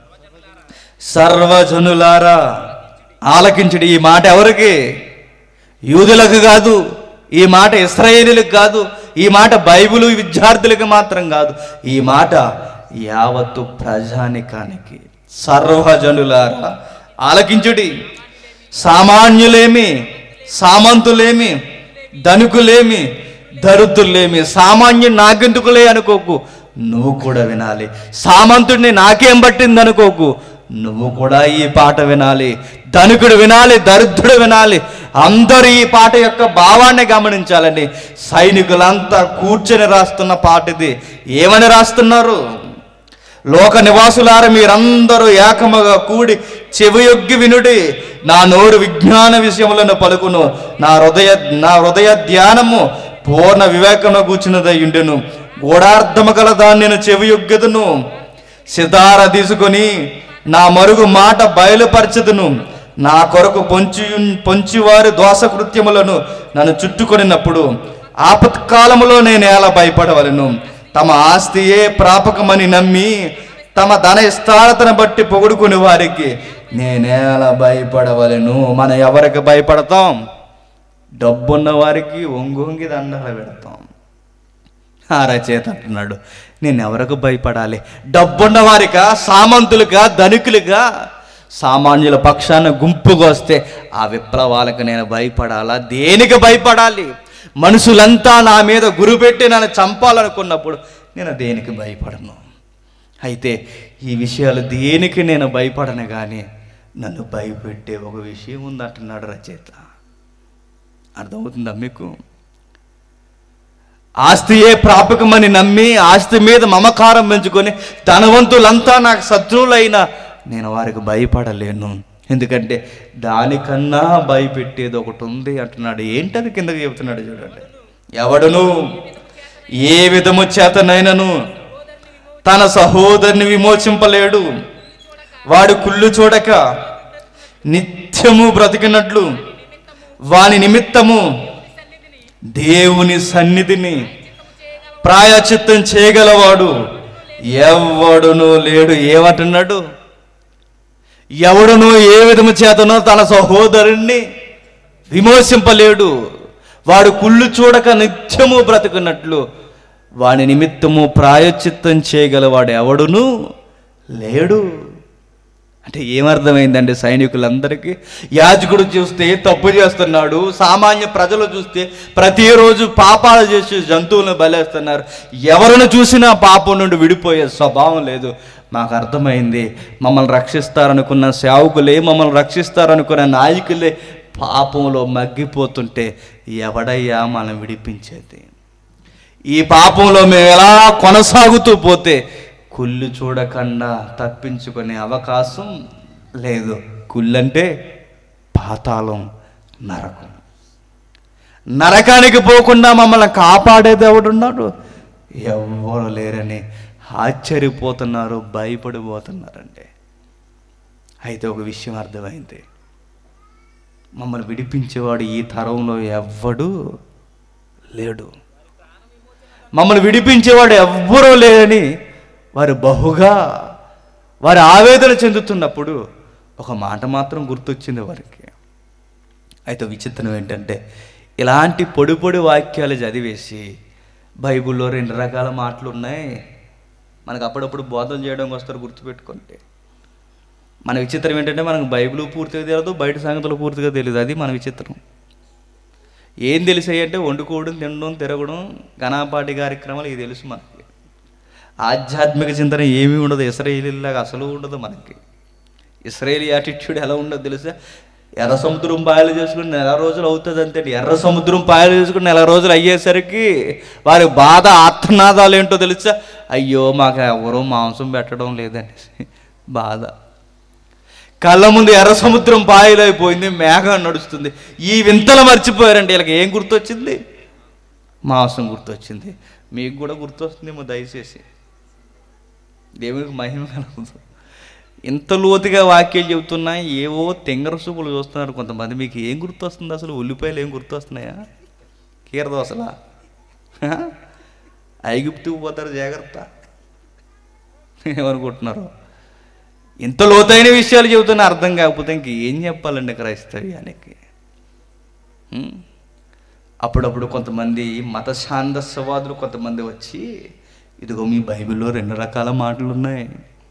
సర్వజనులారా ఆలకించడి ఈ మాట ఎవరికి యూదులకు కాదు ఈ మాట ఇస్రాయేలీలకు కాదు ఈ మాట బైబిల్ విద్యార్థులకు మాత్రం కాదు ఈ మాట యావత్తు ప్రజానికానికి సర్వజనులారా ఆలకించుడి సామాన్యులేమి సామంతులేమి ధనికులేమి దరిద్రులేమి సామాన్యుడు నాకెందుకులే అనుకోకు నువ్వు కూడా వినాలి సామంతుడిని నాకేం పట్టింది అనుకోకు నువ్వు కూడా ఈ పాట వినాలి ధనికుడు వినాలి దరిద్రుడు వినాలి అందరూ ఈ పాట యొక్క భావాన్ని గమనించాలండి సైనికులంతా కూర్చొని రాస్తున్న పాట ఇది ఏమని రాస్తున్నారు లోక నివాసులార మీరందరూ ఏకముగా కూడి చెవియొగ్గి వినుడి నా నోరు విజ్ఞాన విషయములను పలుకును నా హృదయ నా హృదయ ధ్యానము పూర్ణ వివేకము కూర్చున్నదై ఉండెను గూఢార్థము గల దాన్ని నేను చెవియొగ్గదును సితార తీసుకొని నా మరుగు మాట బయలుపరచదును నా కొరకు పొంచి పొంచివారి దోషకృత్యములను నన్ను చుట్టుకొనినప్పుడు ఆపత్కాలములో నేను ఎలా భయపడవలను తమ ఆస్తియే ప్రాపకమని నమ్మి తమ ధన ఇష్టాలతను బట్టి పొగుడుకుని వారికి నేనేలా భయపడవలను మనం ఎవరికి భయపడతాం డబ్బున్న వారికి ఒంగొంగి దండలు పెడతాం ఆ రచయిత అంటున్నాడు నేను ఎవరికి భయపడాలి డబ్బున్న వారికా సామంతులుగా ధనికులుగా సామాన్యుల పక్షాన గుంపుగా వస్తే ఆ విప్లవాలకు నేను భయపడాలా దేనికి భయపడాలి మనుషులంతా నా మీద గురుపెట్టి నన్ను చంపాలనుకున్నప్పుడు నేను దేనికి భయపడను అయితే ఈ విషయాలు దేనికి నేను భయపడను కానీ నన్ను భయపెట్టే ఒక విషయం ఉందంటున్నాడు రచయిత అర్థమవుతుందా మీకు ఆస్తియే ప్రాపకమని నమ్మి ఆస్తి మీద మమకారం పెంచుకొని ధనవంతులంతా నాకు శత్రువులైన నేను వారికి భయపడలేను ఎందుకంటే దానికన్నా భయపెట్టేది ఒకటి ఉంది అంటున్నాడు ఏంటది కిందకి చెబుతున్నాడు చూడండి ఎవడును ఏ విధము చేతనైనను తన సహోదరుని విమోచింపలేడు వాడు కుళ్ళు చూడక నిత్యము బ్రతికినట్లు వాని నిమిత్తము దేవుని సన్నిధిని ప్రాయచిత్తం చేయగలవాడు ఎవడును లేడు ఏమంటున్నాడు ఎవడును ఏ విధము చేతనో తన సహోదరుణ్ణి విమోచింపలేడు వాడు కుళ్ళు చూడక నిత్యము బ్రతుకున్నట్లు వాని నిమిత్తము ప్రాయచిత్తం చేయగలవాడు ఎవడును లేడు అంటే ఏమర్థమైందండి సైనికులందరికీ యాజకుడు చూస్తే తప్పు చేస్తున్నాడు సామాన్య ప్రజలు చూస్తే ప్రతిరోజు పాపాలు చేసి జంతువులను బలేస్తున్నారు ఎవరిని చూసినా పాపం నుండి విడిపోయే స్వభావం లేదు మాకు అర్థమైంది మమ్మల్ని రక్షిస్తారనుకున్న సేవకులే మమ్మల్ని రక్షిస్తారనుకున్న నాయకులే పాపంలో మగ్గిపోతుంటే ఎవడయ్యా మనం విడిపించేది ఈ పాపంలో మేము ఎలా కొనసాగుతూ పోతే కుళ్ళు చూడకుండా తప్పించుకునే అవకాశం లేదు కుళ్ళంటే పాతాళం నరకం నరకానికి పోకుండా మమ్మల్ని కాపాడేది ఎవడున్నాడు ఎవరు లేరని ఆశ్చర్యపోతున్నారు భయపడిపోతున్నారండి అయితే ఒక విషయం అర్థమైంది మమ్మల్ని విడిపించేవాడు ఈ తరంలో ఎవ్వడు లేడు మమ్మల్ని విడిపించేవాడు ఎవ్వరూ లేరని వారు బహుగా వారు ఆవేదన చెందుతున్నప్పుడు ఒక మాట మాత్రం గుర్తొచ్చింది వారికి అయితే విచిత్రం ఏంటంటే ఇలాంటి పొడి పొడి వాక్యాలు చదివేసి బైబిల్లో రెండు రకాల మాటలు ఉన్నాయి మనకు అప్పుడప్పుడు బోధన చేయడానికి వస్తారు గుర్తుపెట్టుకుంటే మన విచిత్రం ఏంటంటే మనకు బైబిల్ పూర్తిగా తెలియదు బయట సంగతులు పూర్తిగా తెలియదు అది మన విచిత్రం ఏం తెలిసాయి అంటే వండుకోవడం తినడం తిరగడం ఘనాపాటి కార్యక్రమాలు ఇది తెలుసు మనకి ఆధ్యాత్మిక చింతన ఏమీ ఉండదు ఇస్రాయేలీలాగా అసలు ఉండదు మనకి ఇస్రాయేలీ యాటిట్యూడ్ ఎలా ఉండదు తెలుసా ఎర్ర సముద్రం పాయలు చేసుకుని నెల రోజులు అవుతుంది అంతే ఎర్ర సముద్రం పాయలు చేసుకుని నెల రోజులు అయ్యేసరికి వారి బాధ ఆత్మనాదాలు ఏంటో తెలుసా అయ్యో మాకు ఎవరూ మాంసం పెట్టడం లేదనేసి బాధ కళ్ళ ముందు ఎర్ర సముద్రం పాయలైపోయింది మేఘం నడుస్తుంది ఈ వింతలు మర్చిపోయారంటే వీళ్ళకి ఏం గుర్తొచ్చింది మాంసం గుర్తొచ్చింది మీకు కూడా గుర్తొస్తుందేమో దయచేసి దేవునికి మహిమ కలగదు ఇంత లోతుగా వాక్యాలు చెబుతున్నా ఏవో తెంగర సూపులు చూస్తున్నారు కొంతమంది మీకు ఏం గుర్తొస్తుంది అసలు ఉల్లిపాయలు ఏం గుర్తొస్తున్నాయా కీరదోసలా హ? ఐగుప్తుకు పోతారు జాగ్రత్త ఏమనుకుంటున్నారు ఇంత లోతైన విషయాలు చెబుతున్నా అర్థం కాకపోతే ఇంక ఏం చెప్పాలండి క్రైస్తవ్యానికి ఉం? అప్పుడప్పుడు కొంతమంది మత శాంతస్వాదులు కొంతమంది వచ్చి ఇదిగో మీ బైబిల్లో రెండు రకాల మాటలు ఉన్నాయి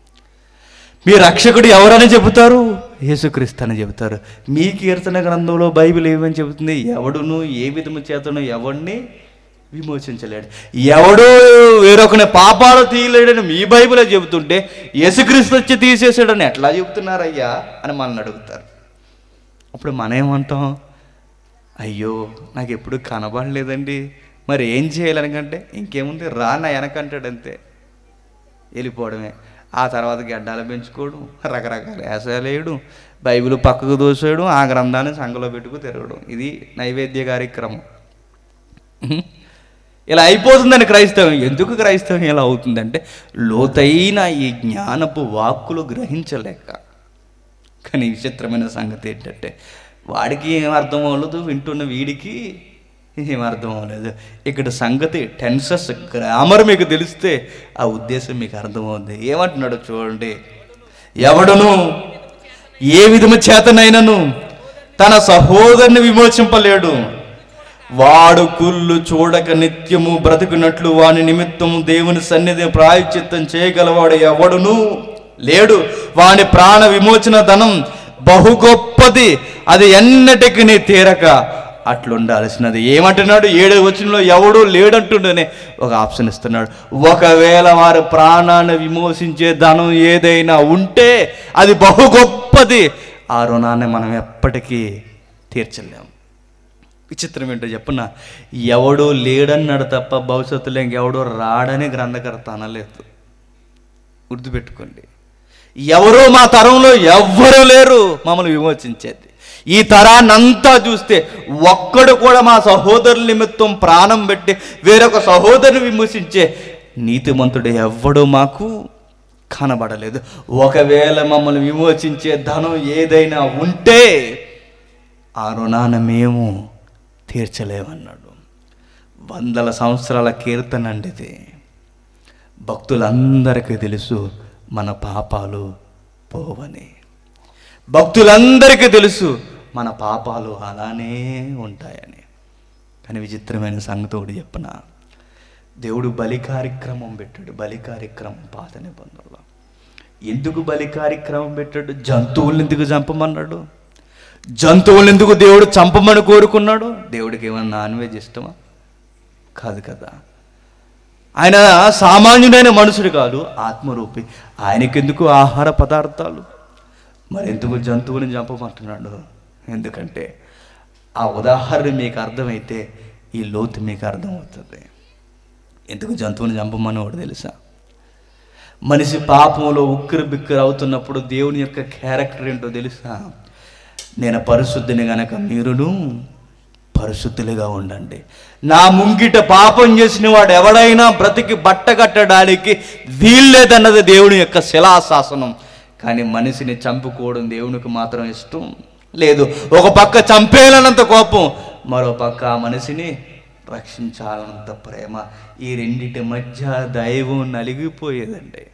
మీ రక్షకుడు ఎవరని చెబుతారు యేసుక్రీస్తు అని చెబుతారు మీ కీర్తన గ్రంథంలో బైబిల్ ఏమని చెబుతుంది ఎవడును ఏ విధము చేతను ఎవడిని విమోచించలేడు ఎవడు వేరొకని పాపాలు తీయలేడని మీ బైబిలే చెబుతుంటే యేసుక్రీస్తు వచ్చి తీసేసాడని ఎట్లా చెబుతున్నారయ్యా అని మనల్ని అడుగుతారు అప్పుడు మనం ఏమంటాం అయ్యో నాకు ఎప్పుడు కనబడలేదండి మరి ఏం చేయాలనుకంటే ఇంకేముంది రా నా వెనకంటాడు అంతే వెళ్ళిపోవడమే ఆ తర్వాత గడ్డాలు పెంచుకోవడం రకరకాల వేసాలు వేయడం బైబిల్ పక్కకు దోసేయడం ఆ గ్రంథాన్ని సంఘలో పెట్టుకు తిరగడం ఇది నైవేద్య కార్యక్రమం ఇలా అయిపోతుందని క్రైస్తవం ఎందుకు క్రైస్తవం ఇలా అవుతుందంటే లోతైన ఈ జ్ఞానపు వాక్కులు గ్రహించలేక కానీ విచిత్రమైన సంగతి ఏంటంటే వాడికి ఏం అర్థం అవ్వలేదు వింటున్న వీడికి ఏం అర్థం అవ్వలేదు ఇక్కడ సంగతి టెన్సెస్ గ్రామర్ మీకు తెలిస్తే ఆ ఉద్దేశం మీకు అర్థమవుద్ది ఏమంటున్నాడు చూడండి ఎవడును ఏ విధము చేతనైనను తన సహోదరుని విమోచింపలేడు వాడు కుళ్ళు చూడక నిత్యము బ్రతుకున్నట్లు వాని నిమిత్తము దేవుని సన్నిధి ప్రాయశ్చిత్తం చేయగలవాడు ఎవడును లేడు వాని ప్రాణ విమోచన ధనం బహు గొప్పది అది ఎన్నటికి నీ తీరక అట్లుండాల్సినది ఏమంటున్నాడు ఏడు వచనంలో ఎవడు లేడంటుండనే ఒక ఆప్షన్ ఇస్తున్నాడు ఒకవేళ వారి ప్రాణాన్ని విమోచించే ధనం ఏదైనా ఉంటే అది బహు గొప్పది ఆ రుణాన్ని మనం ఎప్పటికీ తీర్చలేం విచిత్రం ఏంటో చెప్పున ఎవడో లేడన్నాడు తప్ప భవిష్యత్తులో ఇంకెవడో రాడని గ్రంథకర్త అనలేదు గుర్తుపెట్టుకోండి ఎవరో మా తరంలో ఎవ్వరూ లేరు మమ్మల్ని విమోచించేది ఈ తరాన్నంతా చూస్తే ఒక్కడు కూడా మా సహోదరుల నిమిత్తం ప్రాణం పెట్టి వేరొక సహోదరుని విమర్శించే నీతిమంతుడు ఎవ్వడూ మాకు కనబడలేదు ఒకవేళ మమ్మల్ని విమోచించే ధనం ఏదైనా ఉంటే ఆ రుణాన్ని మేము తీర్చలేమన్నాడు వందల సంవత్సరాల కీర్తన అండి ఇది భక్తులందరికీ తెలుసు మన పాపాలు పోవని భక్తులందరికీ తెలుసు మన పాపాలు అలానే ఉంటాయని కానీ విచిత్రమైన సంగతి ఒకటి చెప్పన దేవుడు బలి కార్యక్రమం పెట్టాడు బలి కార్యక్రమం పాత నిబంధనలో ఎందుకు బలి కార్యక్రమం పెట్టాడు జంతువులను ఎందుకు చంపమన్నాడు జంతువులను ఎందుకు దేవుడు చంపమని కోరుకున్నాడు దేవుడికి ఏమైనా నాన్ వెజ్ ఇష్టమా కాదు కదా ఆయన సామాన్యుడైన మనుషుడు కాదు ఆత్మరూపి ఆయనకెందుకు ఆహార పదార్థాలు మరి ఎందుకు జంతువుని చంపమంటున్నాడు ఎందుకంటే ఆ ఉదాహరణ మీకు అర్థమైతే ఈ లోతు మీకు అర్థమవుతుంది ఎందుకు జంతువుని చంపమని ఒకటి తెలుసా మనిషి పాపంలో ఉక్కిరి బిక్కిరి అవుతున్నప్పుడు దేవుని యొక్క క్యారెక్టర్ ఏంటో తెలుసా నేను పరిశుద్ధిని గనక మీరును పరిశుద్ధులుగా ఉండండి నా ముంగిట పాపం చేసిన వాడు ఎవడైనా బ్రతికి బట్ట కట్టడానికి వీల్లేదన్నది దేవుని యొక్క శిలాశాసనం కానీ మనిషిని చంపుకోవడం దేవునికి మాత్రం ఇష్టం లేదు ఒక పక్క చంపేయాలన్నంత కోపం మరో పక్క ఆ మనిషిని రక్షించాలన్నంత ప్రేమ ఈ రెండిటి మధ్య దైవం నలిగిపోయేదండి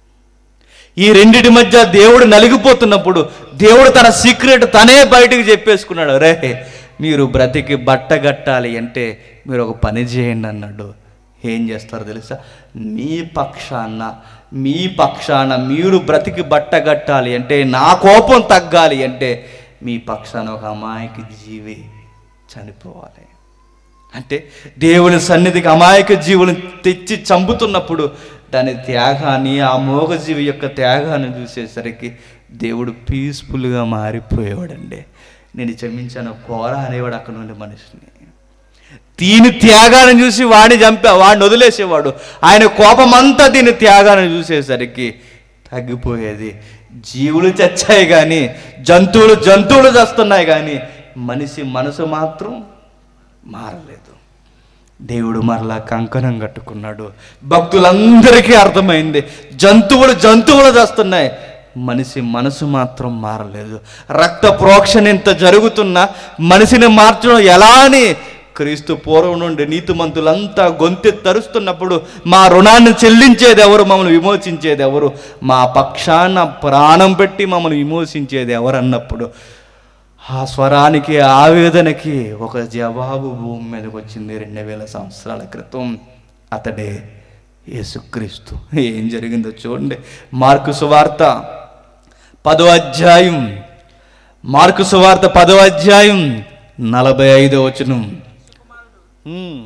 ఈ రెండిటి మధ్య దేవుడు నలిగిపోతున్నప్పుడు దేవుడు తన సీక్రెట్ తనే బయటికి చెప్పేసుకున్నాడు రే మీరు బ్రతికి బట్ట కట్టాలి అంటే మీరు ఒక పని చేయండి అన్నాడు ఏం చేస్తారో తెలుసా మీ పక్షాన మీ పక్షాన మీరు బ్రతికి బట్ట కట్టాలి అంటే నా కోపం తగ్గాలి అంటే మీ పక్షాన ఒక అమాయక జీవి చనిపోవాలి అంటే దేవుని సన్నిధికి అమాయక జీవులను తెచ్చి చంపుతున్నప్పుడు దాని త్యాగాన్ని ఆ మోగజీవి యొక్క త్యాగాన్ని చూసేసరికి దేవుడు పీస్ఫుల్గా మారిపోయేవాడండి నేను క్షమించాను కోర అనేవాడు అక్కడ నుండి మనిషిని దీని త్యాగాన్ని చూసి వాడిని చంపా వాడిని వదిలేసేవాడు ఆయన కోపమంతా దీని త్యాగాన్ని చూసేసరికి తగ్గిపోయేది జీవులు చచ్చాయి కానీ జంతువులు జంతువులు చస్తున్నాయి కానీ మనిషి మనసు మాత్రం మారలేదు దేవుడు మరలా కంకణం కట్టుకున్నాడు భక్తులందరికీ అర్థమైంది జంతువులు జంతువులు చేస్తున్నాయి మనిషి మనసు మాత్రం మారలేదు రక్త ప్రోక్షణ ఇంత జరుగుతున్నా మనిషిని మార్చడం ఎలా అని క్రీస్తు పూర్వం నుండి నీతిమంతులంతా గొంతె తరుస్తున్నప్పుడు మా రుణాన్ని చెల్లించేది ఎవరు మమ్మల్ని విమోచించేది ఎవరు మా పక్షాన ప్రాణం పెట్టి మమ్మల్ని విమోచించేది ఎవరు అన్నప్పుడు ఆ స్వరానికి ఆవేదనకి ఒక జవాబు భూమి మీదకి వచ్చింది రెండు వేల సంవత్సరాల క్రితం అతడే యేసుక్రీస్తు ఏం జరిగిందో చూడండి మార్కు సువార్త పదో అధ్యాయం మార్కు సువార్త పదో అధ్యాయం నలభై ఐదో వచనం హ్మ్.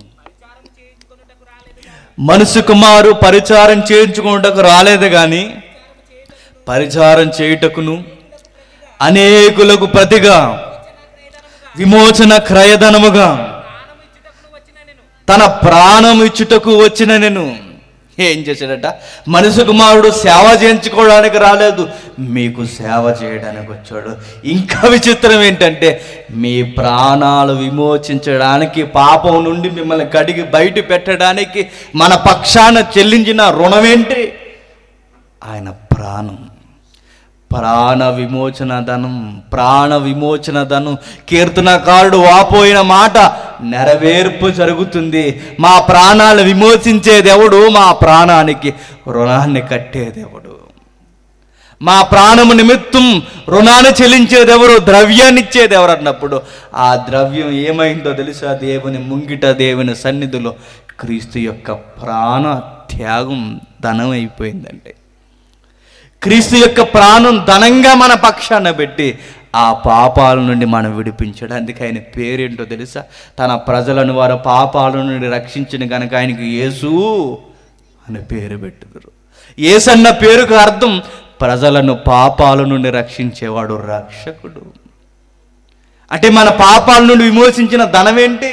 మనసు కుమారు పరిచారం చేయించుకున్నటకు రాలేదు కానీ పరిచారం చేయుటకును అనేకులకు ప్రతిగా విమోచన క్రయధనముగా తన ప్రాణం ఇచ్చుటకు వచ్చిన నేను ఏం చేశాడట మనుషు కుమారుడు సేవ చేయించుకోవడానికి రాలేదు మీకు సేవ చేయడానికి వచ్చాడు ఇంకా విచిత్రం ఏంటంటే మీ ప్రాణాలు విమోచించడానికి పాపం నుండి మిమ్మల్ని కడిగి బయట పెట్టడానికి మన పక్షాన చెల్లించిన రుణం ఏంటి ఆయన ప్రాణం ప్రాణ విమోచన ధనం ప్రాణ విమోచన ధనం కీర్తనకారుడు వాపోయిన మాట నెరవేర్పు జరుగుతుంది మా ప్రాణాలు విమోచించేదెవడు మా ప్రాణానికి రుణాన్ని కట్టేదెవడు మా ప్రాణము నిమిత్తం రుణాన్ని చెల్లించేదెవరు ద్రవ్యాన్ని ఇచ్చేదెవరు అన్నప్పుడు ఆ ద్రవ్యం ఏమైందో తెలుసా దేవుని ముంగిట దేవుని సన్నిధిలో క్రీస్తు యొక్క ప్రాణ త్యాగం ధనం అయిపోయిందండి క్రీస్తు యొక్క ప్రాణం ధనంగా మన పక్షాన పెట్టి ఆ పాపాల నుండి మనం విడిపించాడు అందుకే ఆయన పేరేంటో తెలుసా తన ప్రజలను వారి పాపాల నుండి రక్షించిన కనుక ఆయనకి యేసు అని పేరు పెట్టుదురు యేసన్న పేరుకు అర్థం ప్రజలను పాపాల నుండి రక్షించేవాడు రక్షకుడు అంటే మన పాపాల నుండి విమోచించిన ధనమేంటి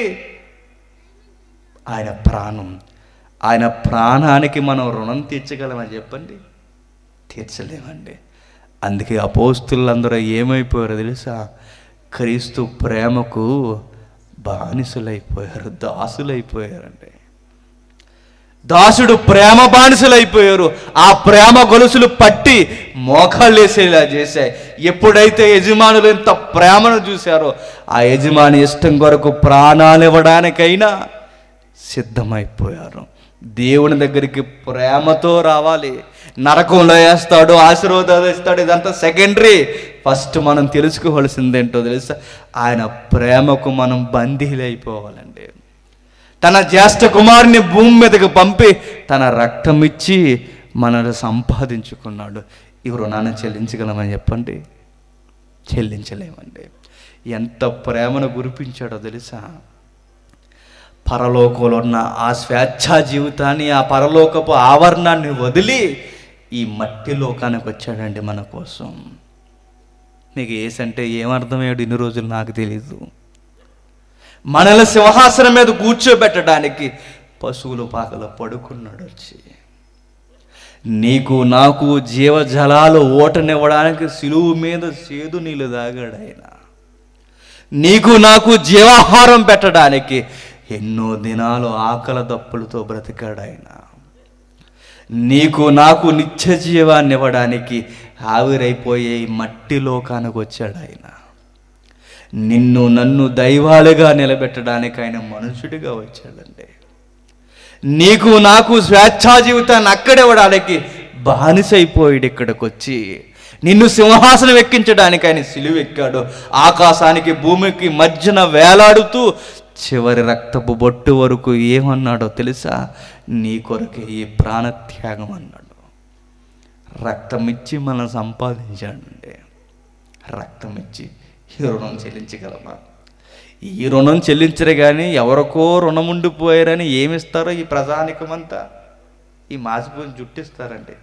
ఆయన ప్రాణం ఆయన ప్రాణానికి మనం రుణం తీర్చగలమని చెప్పండి తీర్చలేమండి అందుకే అపోస్తులందరూ ఏమైపోయారో తెలుసా క్రీస్తు ప్రేమకు బానిసలైపోయారు దాసులైపోయారండి దాసుడు ప్రేమ బానిసలైపోయారు ఆ ప్రేమ గొలుసులు పట్టి మోకాళ్ళు వేసేలా చేశాయి ఎప్పుడైతే యజమానులు ఎంత ప్రేమను చూశారో ఆ యజమాని ఇష్టం కొరకు ప్రాణాలు ఇవ్వడానికైనా సిద్ధమైపోయారు దేవుని దగ్గరికి ప్రేమతో రావాలి నరకంలో వేస్తాడు ఆశీర్వాదాలు ఇస్తాడు ఇదంతా సెకండరీ ఫస్ట్ మనం తెలుసుకోవాల్సిందేంటో తెలుసా ఆయన ప్రేమకు మనం బందీలైపోవాలండి తన జ్యేష్ఠ కుమారుని భూమి మీదకి పంపి తన రక్తం ఇచ్చి మనల్ని సంపాదించుకున్నాడు ఈ రుణాన్ని చెల్లించగలమని చెప్పండి చెల్లించలేమండి ఎంత ప్రేమను గురిపించాడో తెలుసా పరలోకంలో ఉన్న ఆ స్వేచ్ఛా జీవితాన్ని ఆ పరలోకపు ఆవరణాన్ని వదిలి ఈ మట్టి లోకానికి వచ్చాడండి మన కోసం నీకు ఏసంటే ఏమర్థమయ్యాడు ఇన్ని రోజులు నాకు తెలీదు మనల్ని సింహాసనం మీద కూర్చోబెట్టడానికి పశువుల పాకలో పడుకున్నాడు వచ్చి నీకు నాకు జీవజలాలు ఓటనివ్వడానికి సిలువు మీద సేదు నీళ్ళు తాగాడు ఆయన నీకు నాకు జీవాహారం పెట్టడానికి ఎన్నో దినాలు ఆకల దప్పులతో బ్రతికాడు ఆయన నీకు నాకు నిత్య జీవాన్ని ఇవ్వడానికి ఆవిరైపోయే ఈ మట్టి లోకానికి వచ్చాడు ఆయన నిన్ను నన్ను దైవాలుగా నిలబెట్టడానికి ఆయన మనుషుడిగా వచ్చాడండి నీకు నాకు స్వేచ్ఛా జీవితాన్ని అక్కడివ్వడానికి బానిసైపోయాడు ఇక్కడికి వచ్చి నిన్ను సింహాసనం ఎక్కించడానికి ఆయన సిలువ ఎక్కాడు ఆకాశానికి భూమికి మధ్యన వేలాడుతూ చివరి రక్తపు బొట్టు వరకు ఏమన్నాడో తెలుసా నీ కొరకే ఈ ప్రాణత్యాగం అన్నాడు రక్తం ఇచ్చి మనం సంపాదించాడండి రక్తం ఇచ్చి ఈ రుణం చెల్లించగలమా ఈ రుణం చెల్లించరు కానీ ఎవరికో రుణం ఉండిపోయారని ఏమిస్తారో ఈ ప్రజానికమంతా ఈ మాసిపోయిన జుట్టిస్తారండి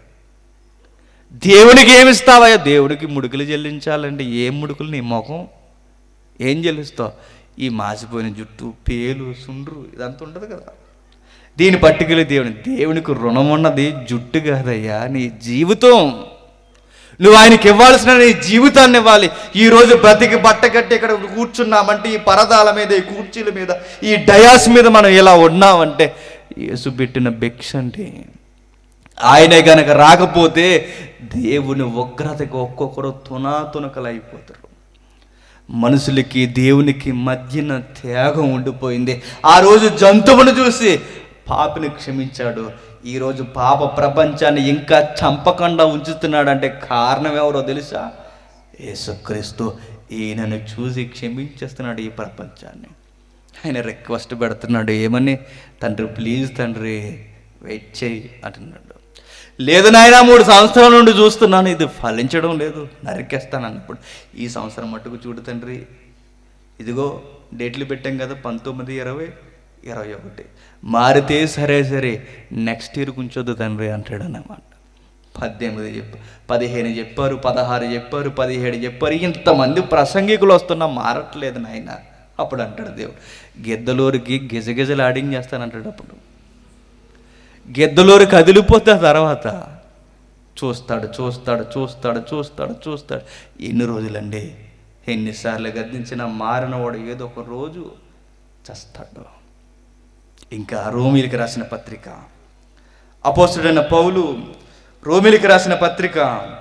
దేవునికి ఏమిస్తావయ్యా దేవుడికి ముడుకులు చెల్లించాలంటే ఏం ముడుకులు నీ ముఖం ఏం చెల్లిస్తావు ఈ మాసిపోయిన జుట్టు పేలు సుండ్రు ఇదంతా ఉంటుంది కదా దీని పట్టుకెళ్ళి దేవుని దేవునికి రుణం ఉన్నది జుట్టు కాదయ్యా నీ జీవితం నువ్వు ఆయనకి ఇవ్వాల్సిన నీ జీవితాన్ని ఇవ్వాలి ఈ రోజు బ్రతికి బట్ట కట్టి ఇక్కడ కూర్చున్నామంటే ఈ పరదాల మీద ఈ కుర్చీల మీద ఈ డయాస్ మీద మనం ఇలా ఉన్నామంటే యేసు పెట్టిన భిక్ష అంటే ఆయనే గనక రాకపోతే దేవుని ఉగ్రతకి ఒక్కొక్కరు తునాతునకలైపోతారు మనుషులకి దేవునికి మధ్యన త్యాగం ఉండిపోయింది ఆ రోజు జంతువును చూసి పాపిని క్షమించాడు ఈరోజు పాప ప్రపంచాన్ని ఇంకా చంపకుండా ఉంచుతున్నాడంటే కారణం ఎవరో తెలుసా యేసుక్రీస్తు ఈయనను చూసి క్షమించేస్తున్నాడు ఈ ప్రపంచాన్ని ఆయన రిక్వెస్ట్ పెడుతున్నాడు ఏమని తండ్రి ప్లీజ్ తండ్రి వెయిట్ చేయి అంటున్నాడు లేదు నాయన మూడు సంవత్సరాల నుండి చూస్తున్నాను ఇది ఫలించడం లేదు నరికేస్తాను అన్నప్పుడు ఈ సంవత్సరం మట్టుకు చూడు తండ్రి ఇదిగో డేట్లు పెట్టాం కదా పంతొమ్మిది ఇరవై ఇరవై ఒకటి మారితే సరే సరే నెక్స్ట్ ఇయర్ ఉంచొద్దు తండ్రి అంటాడు అన్నమాట పద్దెనిమిది చెప్ప పదిహేను చెప్పారు పదహారు చెప్పారు పదిహేడు చెప్పారు ఇంతమంది ప్రసంగికులు వస్తున్నా మారట్లేదు నాయన అప్పుడు అంటాడు దేవుడు గిద్దలూరికి గిజగిజలు ఆడింగ్ చేస్తానంటాడు అప్పుడు గిద్దలోరు కదిలిపోతే ఆ తర్వాత చూస్తాడు చూస్తాడు చూస్తాడు చూస్తాడు చూస్తాడు ఎన్ని రోజులండి ఎన్నిసార్లు గద్దించినా మారినవాడు ఏదో ఒక రోజు చస్తాడు ఇంకా రోమిలికి రాసిన పత్రిక అపోస్తుడైన పౌలు రోమిలికి రాసిన పత్రిక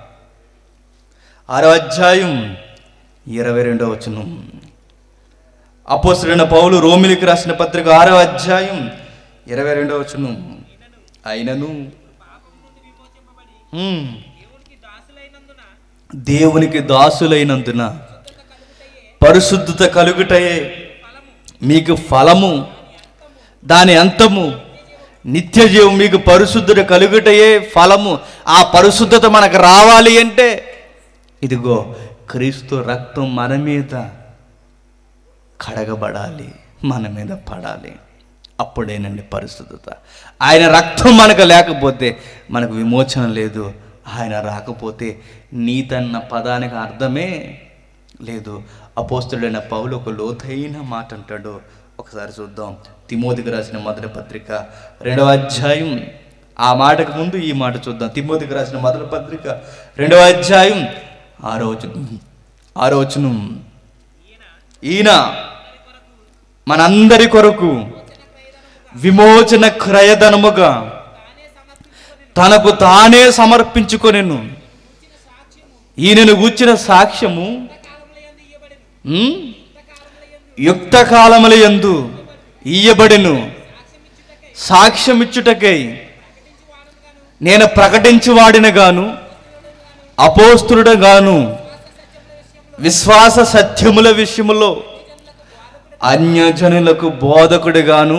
ఆరో అధ్యాయం ఇరవై రెండో వచనం అపోస్తుడైన పౌలు రోమిలికి రాసిన పత్రిక ఆరో అధ్యాయం ఇరవై రెండో వచనం అయినను ఉమ్, దేవునికి దాసులైనందున పరిశుద్ధత కలుగుటయే మీకు ఫలము దాని అంతము నిత్య జీవం మీకు పరిశుద్ధత కలుగుటయే ఫలము ఆ పరిశుద్ధత మనకు రావాలి అంటే ఇదిగో క్రీస్తు రక్తం మన మీద కడగబడాలి మన మీద పడాలి అప్పుడేనండి పరిశుద్ధత ఆయన రక్తం మనకు లేకపోతే మనకు విమోచన లేదు ఆయన రాకపోతే నీతన్న పదానికి అర్థమే లేదు అపోస్తుడైన పౌలు ఒక లోతైన మాట అంటాడు ఒకసారి చూద్దాం తిమోతికి రాసిన మొదటి పత్రిక రెండవ అధ్యాయం ఆ మాటకు ముందు ఈ మాట చూద్దాం తిమోతికి రాసిన మొదటి పత్రిక రెండవ అధ్యాయం ఆరో వచనం ఆరో వచనం ఈయన మనందరి కొరకు విమోచన క్రయధనముగా తనకు తానే సమర్పించుకొనెను ఈయనను గూర్చిన సాక్ష్యము ఉమ్, యుక్త కాలముల యందు ఇయ్యబడెను సాక్ష్యమిచ్చుటకై నేను ప్రకటించి వాడిన గాను అపోస్తుడు గాను విశ్వాస సత్యముల విషయములో అన్యజనులకు బోధకుడిగాను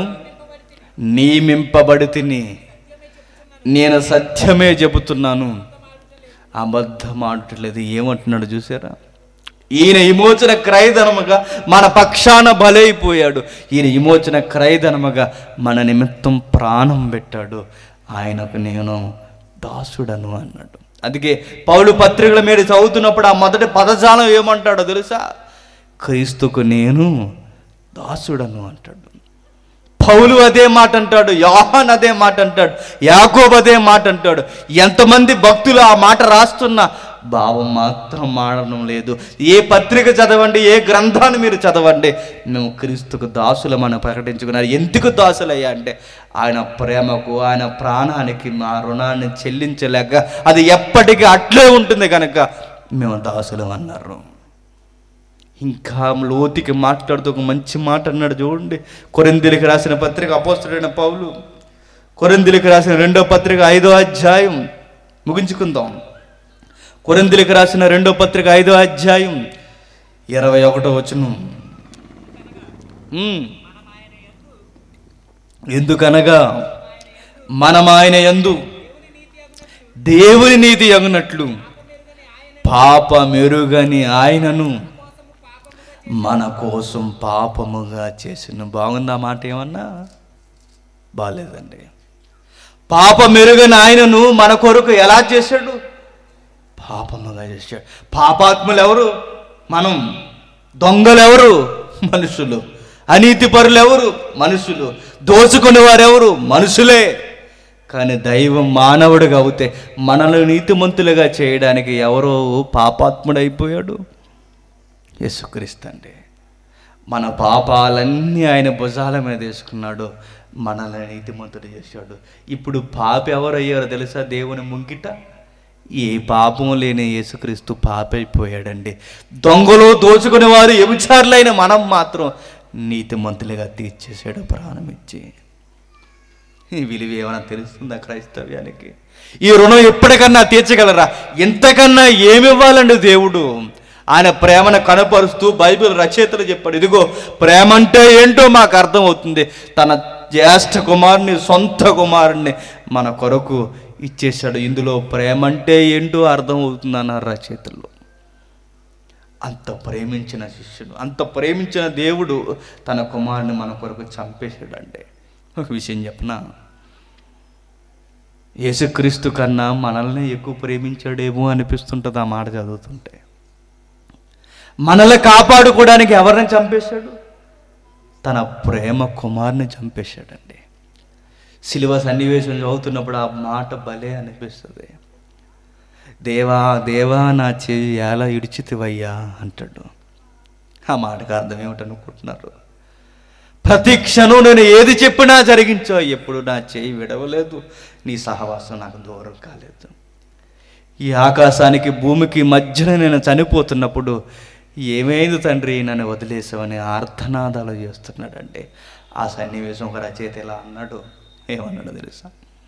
నియమింపబడి తిని నేను సత్యమే చెబుతున్నాను అబద్ధం ఆడట్లేదు ఏమంటున్నాడు చూసారా ఈయన విమోచన క్రయధనముగా మన పక్షాన బలైపోయాడు ఈయన విమోచన క్రయధనముగా మన నిమిత్తం ప్రాణం పెట్టాడు ఆయనకు నేను దాసుడను అన్నాడు అందుకే పౌలు పత్రికల మీద చదువుతున్నప్పుడు ఆ మొదటి పదజాలం ఏమంటాడో తెలుసా క్రీస్తుకు నేను దాసుడను అంటాడు పౌలు అదే మాట అంటాడు యోహాన్ అదే మాట అంటాడు యాకోబ్ అదే మాట అంటాడు ఎంతమంది భక్తులు ఆ మాట రాస్తున్న భావం మాత్రం మారడం లేదు ఏ పత్రిక చదవండి ఏ గ్రంథాన్ని మీరు చదవండి మేము క్రీస్తుకు దాసులమని ప్రకటించుకున్నారు ఎందుకు దాసులయ్యా అంటే ఆయన ప్రేమకు ఆయన ప్రాణానికి మా రుణాన్ని చెల్లించలేక అది ఎప్పటికీ అట్లే ఉంటుంది కనుక మేము దాసులం అన్నారు ఇంకా లోతుకి మాట్లాడుతూ ఒక మంచి మాట అన్నాడు చూడండి కొరిందిలికి రాసిన పత్రిక అపోస్తుడైన పౌలు కొరిందిలికి రాసిన రెండో పత్రిక ఐదో అధ్యాయం ముగించుకుందాం కొరిందిలికి రాసిన రెండో పత్రిక ఐదో అధ్యాయం ఇరవై ఒకటో వచనం ఉమ్. ఎందుకనగా మనం ఆయన యందు దేవుని నీతి అగునట్లు పాప మెరుగని ఆయనను మన కోసం పాపముగా చేసిన బాగుందా మాట ఏమన్నా బాగాలేదండి పాప మెరుగని ఆయనను మన కొరకు ఎలా చేశాడు పాపముగా చేశాడు పాపాత్ములు ఎవరు మనం దొంగలు ఎవరు మనుషులు అనీతి పరులు ఎవరు మనుషులు దోచుకునే వారెవరు మనుషులే కానీ దైవం మానవుడిగా అవుతే మనల్ని నీతిమంతులుగా చేయడానికి ఎవరో పాపాత్ముడైపోయాడు యేసుక్రీస్తు అండి మన పాపాలన్నీ ఆయన భుజాల మీద వేసుకున్నాడు మనల్ని నీతిమంతుడు చేశాడు ఇప్పుడు పాప ఎవరు అయ్యారో తెలుసా దేవుని ముంగిట ఏ పాపం లేని యేసుక్రీస్తు పాపైపోయాడండి దొంగలు దోచుకునే వారు వ్యభిచారులైన మనం మాత్రం నీతిమంతులుగా తీర్చేశాడు ప్రాణం ఇచ్చి ఈ విలువ ఏమైనా తెలుస్తుందా క్రైస్తవ్యానికి ఈ రుణం ఎప్పటికన్నా తీర్చగలరా ఎంతకన్నా ఏమివ్వాలండి దేవుడు ఆయన ప్రేమను కనపరుస్తూ బైబిల్ రచయితలు చెప్పాడు ఇదిగో ప్రేమ అంటే ఏంటో మాకు అర్థమవుతుంది తన జ్యేష్ఠ కుమారుని సొంత కుమారుణ్ణి మన కొరకు ఇచ్చేశాడు ఇందులో ప్రేమ అంటే ఏంటో అర్థమవుతుంది అన్నారు రచయితలు అంత ప్రేమించిన శిష్యుడు అంత ప్రేమించిన దేవుడు తన కుమారుని మన కొరకు చంపేశాడంటే ఒక విషయం చెప్పనా యేసుక్రీస్తు కన్నా మనల్ని ఎక్కువ ప్రేమించాడేమో అనిపిస్తుంటుంది ఆ మాట చదువుతుంటే మనల్ని కాపాడుకోవడానికి ఎవరిని చంపేశాడు తన ప్రేమ కుమారుని చంపేశాడండి సిలువ సన్నివేశం చదువుతున్నప్పుడు ఆ మాట భలే అనిపిస్తుంది దేవా దేవా నా చెయ్యి ఎలా ఇడిచితివయ్యా అంటాడు ఆ మాటకు అర్థం ఏమిటనుకుంటున్నారు ప్రతి క్షణం నేను ఏది చెప్పినా జరిగించో ఎప్పుడు నా చేయి విడవలేదు నీ సహవాసం నాకు దూరం కాలేదు ఈ ఆకాశానికి భూమికి మధ్యన నేను చనిపోతున్నప్పుడు ఏమైంది తండ్రి నన్ను వదిలేసావని ఆర్ధనాదాలు చేస్తున్నాడంటే ఆ సన్నివేశం ఒక రచయిత ఇలా అన్నాడు ఏమన్నాడు తెలుసా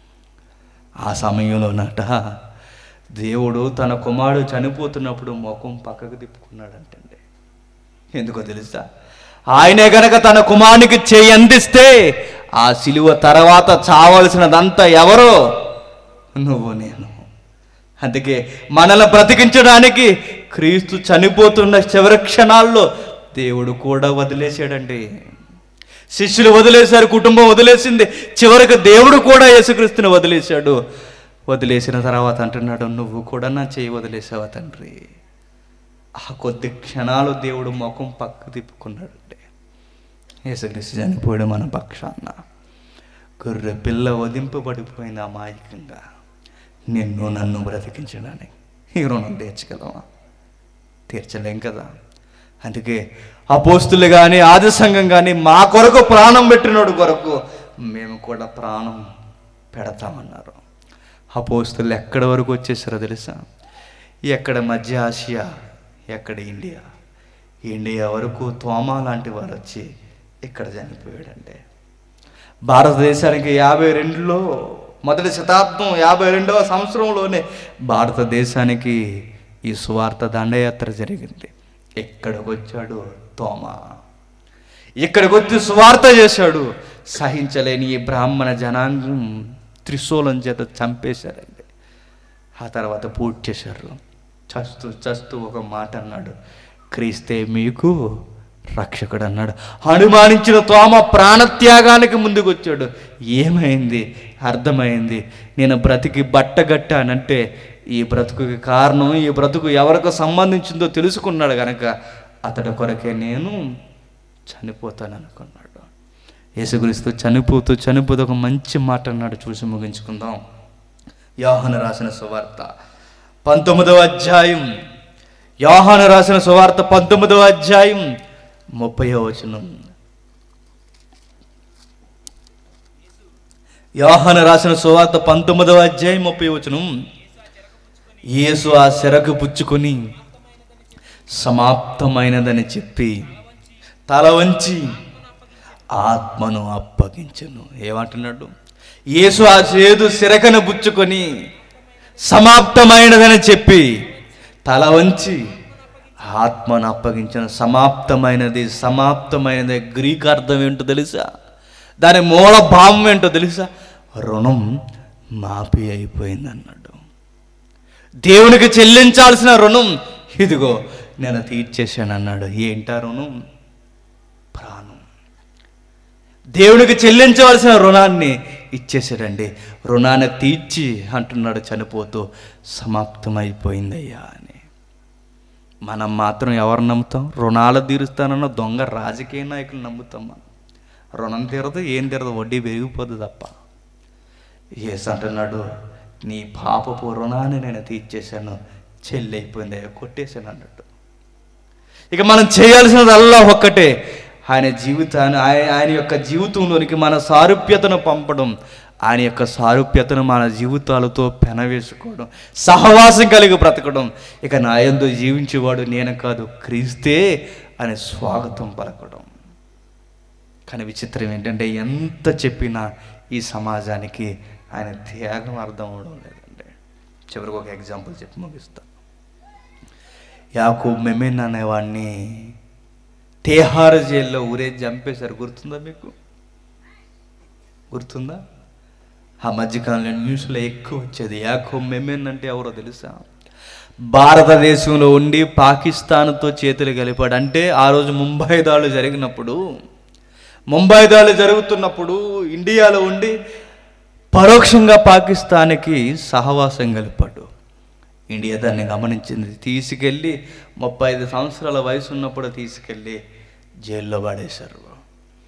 ఆ సమయంలోనట దేవుడు తన కుమారుడు చనిపోతున్నప్పుడు ముఖం పక్కకు తిప్పుకున్నాడంటండి ఎందుకో తెలుసా ఆయనే గనక తన కుమారునికి చేయి అందిస్తే ఆ సిలువ తర్వాత చావలసినదంతా ఎవరో నువ్వు నేను అందుకే మనల్ని బ్రతికించడానికి క్రీస్తు చనిపోతున్న చివరి క్షణాల్లో దేవుడు కూడా వదిలేశాడండి శిష్యులు వదిలేశారు కుటుంబం వదిలేసింది చివరికి దేవుడు కూడా యేసుక్రీస్తుని వదిలేశాడు వదిలేసిన తర్వాత అంటున్నాడు నువ్వు కూడా నా చేయి వదిలేసావా తండ్రి ఆ కొద్ది క్షణాలు దేవుడు ముఖం పక్క తిప్పుకున్నాడండి యేసుక్రీస్తు చనిపోయాడు మన పక్షాన గొర్రె పిల్ల వదింపబడిపోయింది అమాయకంగా నిన్ను నన్ను బ్రతికించడానికి ఈ రుణం తీర్చగలమా తీర్చలేం కదా అందుకే అపోస్తులు కానీ ఆది సంఘం కానీ మా కొరకు ప్రాణం పెట్టినోడు కొరకు మేము కూడా ప్రాణం పెడతామన్నారు అపోస్తులు ఎక్కడి వరకు వచ్చేసారో తెలుసా ఎక్కడ మధ్య ఆసియా ఎక్కడ ఇండియా ఇండియా వరకు తోమా లాంటి వారు వచ్చి ఇక్కడ చనిపోయాడంటే భారతదేశానికి యాభై రెండులో మొదటి శతాబ్దం యాభై రెండవ సంవత్సరంలోనే భారతదేశానికి ఈ సువార్త దండయాత్ర జరిగింది ఇక్కడికి వచ్చాడు తోమా ఇక్కడికి వచ్చి సువార్త చేశాడు సహించలేని ఈ బ్రాహ్మణ జనాంగం త్రిశూలం చేత చంపేశారండి ఆ తర్వాత పూర్తి చేశారు చస్తూ చస్తూ ఒక మాట అన్నాడు క్రీస్తే మీకు రక్షకుడు అన్నాడు అనుమానించిన తోమ ప్రాణత్యాగానికి ముందుకు వచ్చాడు ఏమైంది అర్థమైంది నేను బ్రతికి బట్టగట్టానంటే ఈ బ్రతుకుకి కారణం ఈ బ్రతుకు ఎవరికి సంబంధించిందో తెలుసుకున్నాడు కనుక అతడి కొరకే నేను చనిపోతాను అనుకున్నాడు యేసుక్రీస్తు చనిపోతూ చనిపోతూ ఒక మంచి మాట అన్నాడు చూసి ముగించుకుందాం యోహాను రాసిన సువార్త పంతొమ్మిదవ అధ్యాయం యోహాను రాసిన సువార్త పంతొమ్మిదవ అధ్యాయం ముప్పయో వచనం యోహాను రాసిన సువార్త పంతొమ్మిదవ అధ్యాయం ముప్పై వచనం యేసు ఆ సెరకు పుచ్చుకొని సమాప్తమైనదని చెప్పి తల వంచి ఆత్మను అప్పగించను ఏమంటున్నాడు యేసు ఆ చేదు సిరకను పుచ్చుకొని సమాప్తమైనదని చెప్పి తల వంచి ఆత్మను అప్పగించిన సమాప్తమైనది సమాప్తమైనది గ్రీక్ అర్థం ఏంటో తెలుసా దాని మూల భావం ఏంటో తెలుసా రుణం మాఫీ అయిపోయింది అన్నాడు దేవునికి చెల్లించాల్సిన రుణం ఇదిగో నేను తీర్చేశాను అన్నాడు ఏంటా రుణం ప్రాణం దేవునికి చెల్లించవలసిన రుణాన్ని ఇచ్చేసాడండి రుణాన్ని తీర్చి అంటున్నాడు చనిపోతూ సమాప్తమైపోయిందయ్యా అని మనం మాత్రం ఎవరు నమ్ముతాం రుణాలు తీరుస్తానన్న దొంగ రాజకీయ నాయకులు నమ్ముతాం మనం రుణం తీరదు ఏం తీరదు వడ్డీ పెరిగిపోదు తప్ప ఏసు అంటున్నాడు నీ పాపపు రుణాన్ని నేను తీర్చేశాను చెల్లి అయిపోయింది కొట్టేశాను అన్నట్టు ఇక మనం చేయాల్సినదల్లా ఒక్కటే ఆయన జీవితాన్ని ఆయన ఆయన యొక్క జీవితంలోనికి మన సారూప్యతను పంపడం ఆయన యొక్క సారూప్యతను మన జీవితాలతో పెనవేసుకోవడం సహవాసం కలిగి బ్రతకడం ఇక నా యందు జీవించేవాడు నేను కాదు క్రీస్తే అని స్వాగతం పలకడం కానీ విచిత్రం ఏంటంటే ఎంత చెప్పినా ఈ సమాజానికి ఆయన త్యాగం అర్థం అవడం లేదండి చివరికి ఒక ఎగ్జాంపుల్ చెప్పి ముగిస్తాను యాకూబ్ మెమెన్ అనేవాడిని తేహార జైల్లో ఊరేది చంపేశారు గుర్తుందా మీకు గుర్తుందా ఆ మధ్యకాలంలో న్యూస్లో ఎక్కువ వచ్చేది యాకూబ్ మెమెన్ అంటే ఎవరో తెలుసా భారతదేశంలో ఉండి పాకిస్తాన్తో చేతులు కలిపాడు అంటే ఆ రోజు ముంబై దాడులు జరిగినప్పుడు ముంబై దాడులు జరుగుతున్నప్పుడు ఇండియాలో ఉండి పరోక్షంగా పాకిస్తాన్కి సహవాసం కలిపాడు ఇండియా దాన్ని గమనించింది తీసుకెళ్ళి ముప్పై ఐదు సంవత్సరాల వయసు ఉన్నప్పుడు తీసుకెళ్ళి జైల్లో పడేశారు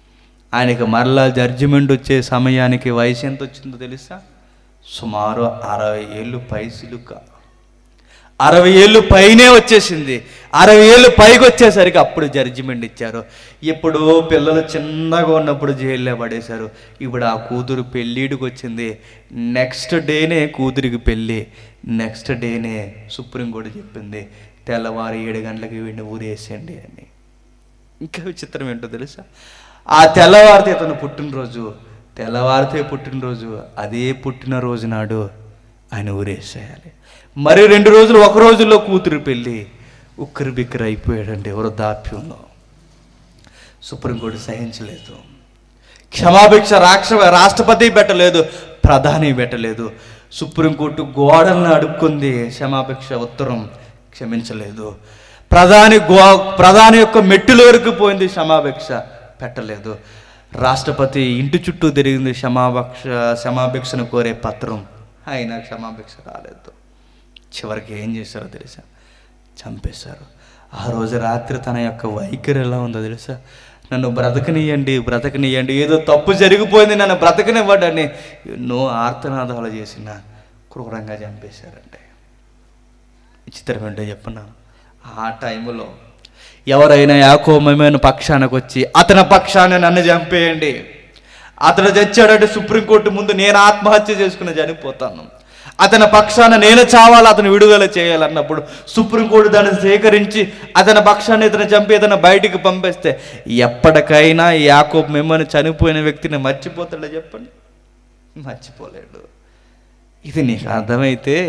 ఆయనకి మరలా జడ్జిమెంట్ వచ్చే సమయానికి వయసు ఎంత వచ్చిందో తెలుసా సుమారు అరవై ఏళ్ళు పైసిలుక అరవై ఏళ్ళు పైనే వచ్చేసింది అరవై ఏళ్ళు పైకి వచ్చేసరికి అప్పుడు జడ్జిమెంట్ ఇచ్చారు ఇప్పుడు పిల్లలు చిన్నగా ఉన్నప్పుడు జైల్లో పడేశారు ఇప్పుడు ఆ కూతురు పెళ్ళిడికి వచ్చింది నెక్స్ట్ డేనే కూతురికి పెళ్ళి నెక్స్ట్ డేనే సుప్రీంకోర్టు చెప్పింది తెల్లవారు ఏడు గంటలకి వీడిని ఊరేసేయండి అని ఇంకా విచిత్రం ఏంటో తెలుసా ఆ తెల్లవారితే ఇతను పుట్టినరోజు తెల్లవారితే పుట్టినరోజు అదే పుట్టినరోజు నాడు ఆయన ఊరేసేయాలి మరి రెండు రోజులు ఒక రోజుల్లో కూతురు పెళ్ళి ఉక్కరి బిక్కరి అయిపోయాడండి వృద్ధాప్యంలో సుప్రీంకోర్టు సహించలేదు క్షమాభిక్ష రాక్ష రాష్ట్రపతి పెట్టలేదు ప్రధాని పెట్టలేదు సుప్రీంకోర్టు గోడలను అడుక్కుంది క్షమాభిక్ష ఉత్తరం క్షమించలేదు ప్రధాని గో ప్రధాని యొక్క మెట్టుల వరకు పోయింది క్షమాభిక్ష పెట్టలేదు రాష్ట్రపతి ఇంటి చుట్టూ తిరిగింది క్షమాభిక్ష క్షమాభిక్షను కోరే పత్రం అయినా క్షమాభిక్ష రాలేదు చివరికి ఏం చేశారో తెలుసా చంపేశారు ఆ రోజు రాత్రి తన యొక్క వైఖరి ఎలా ఉందో తెలుసా నన్ను బ్రతకనియండి బ్రతకనియండి ఏదో తప్పు జరిగిపోయింది నన్ను బ్రతకనివ్వడని ఎన్నో ఆర్తనాదాలు చేసిన క్రూరంగా చంపేశారండి విచిత్రం ఏంటో చెప్పనా ఆ టైంలో ఎవరైనా యాకోమమైన పక్షానికి వచ్చి అతని పక్షాన్ని నన్ను చంపేయండి అతను చచ్చాడంటే సుప్రీంకోర్టు ముందు నేను ఆత్మహత్య చేసుకుని చనిపోతాను అతని పక్షాన నేను చావాలి అతను విడుదల చేయాలన్నప్పుడు సుప్రీంకోర్టు దాన్ని సేకరించి అతని పక్షాన్ని ఇతను చంపి ఇతను బయటికి పంపిస్తే ఎప్పటికైనా యాకోబ్ మిమ్మల్ని చనిపోయిన వ్యక్తిని మర్చిపోతాడో చెప్పండి మర్చిపోలేడు ఇది నీకు అర్థమైతే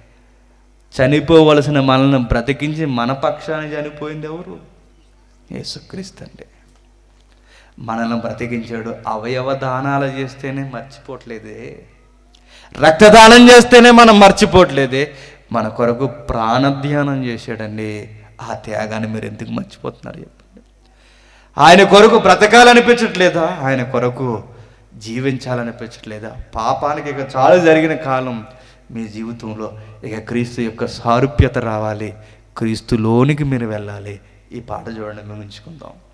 చనిపోవలసిన మనల్ని బ్రతికించి మన పక్షాన్ని చనిపోయింది ఎవరు యేసుక్రీస్తు అండి మనల్ని బ్రతికించాడు అవయవ దానాలు చేస్తేనే మర్చిపోవట్లేదే రక్తదానం చేస్తేనే మనం మర్చిపోవట్లేదే మన కొరకు ప్రాణధ్యానం చేశాడండి ఆ త్యాగాన్ని మీరు ఎందుకు మర్చిపోతున్నారు చెప్పండి ఆయన కొరకు బ్రతకాలనిపించట్లేదా ఆయన కొరకు జీవించాలనిపించట్లేదా పాపానికి ఇక చాలు జరిగిన కాలం మీ జీవితంలో ఇక క్రీస్తు యొక్క సారూప్యత రావాలి క్రీస్తులోనికి మీరు వెళ్ళాలి ఈ పాట చూడండి మేము ఉంచుకుందాం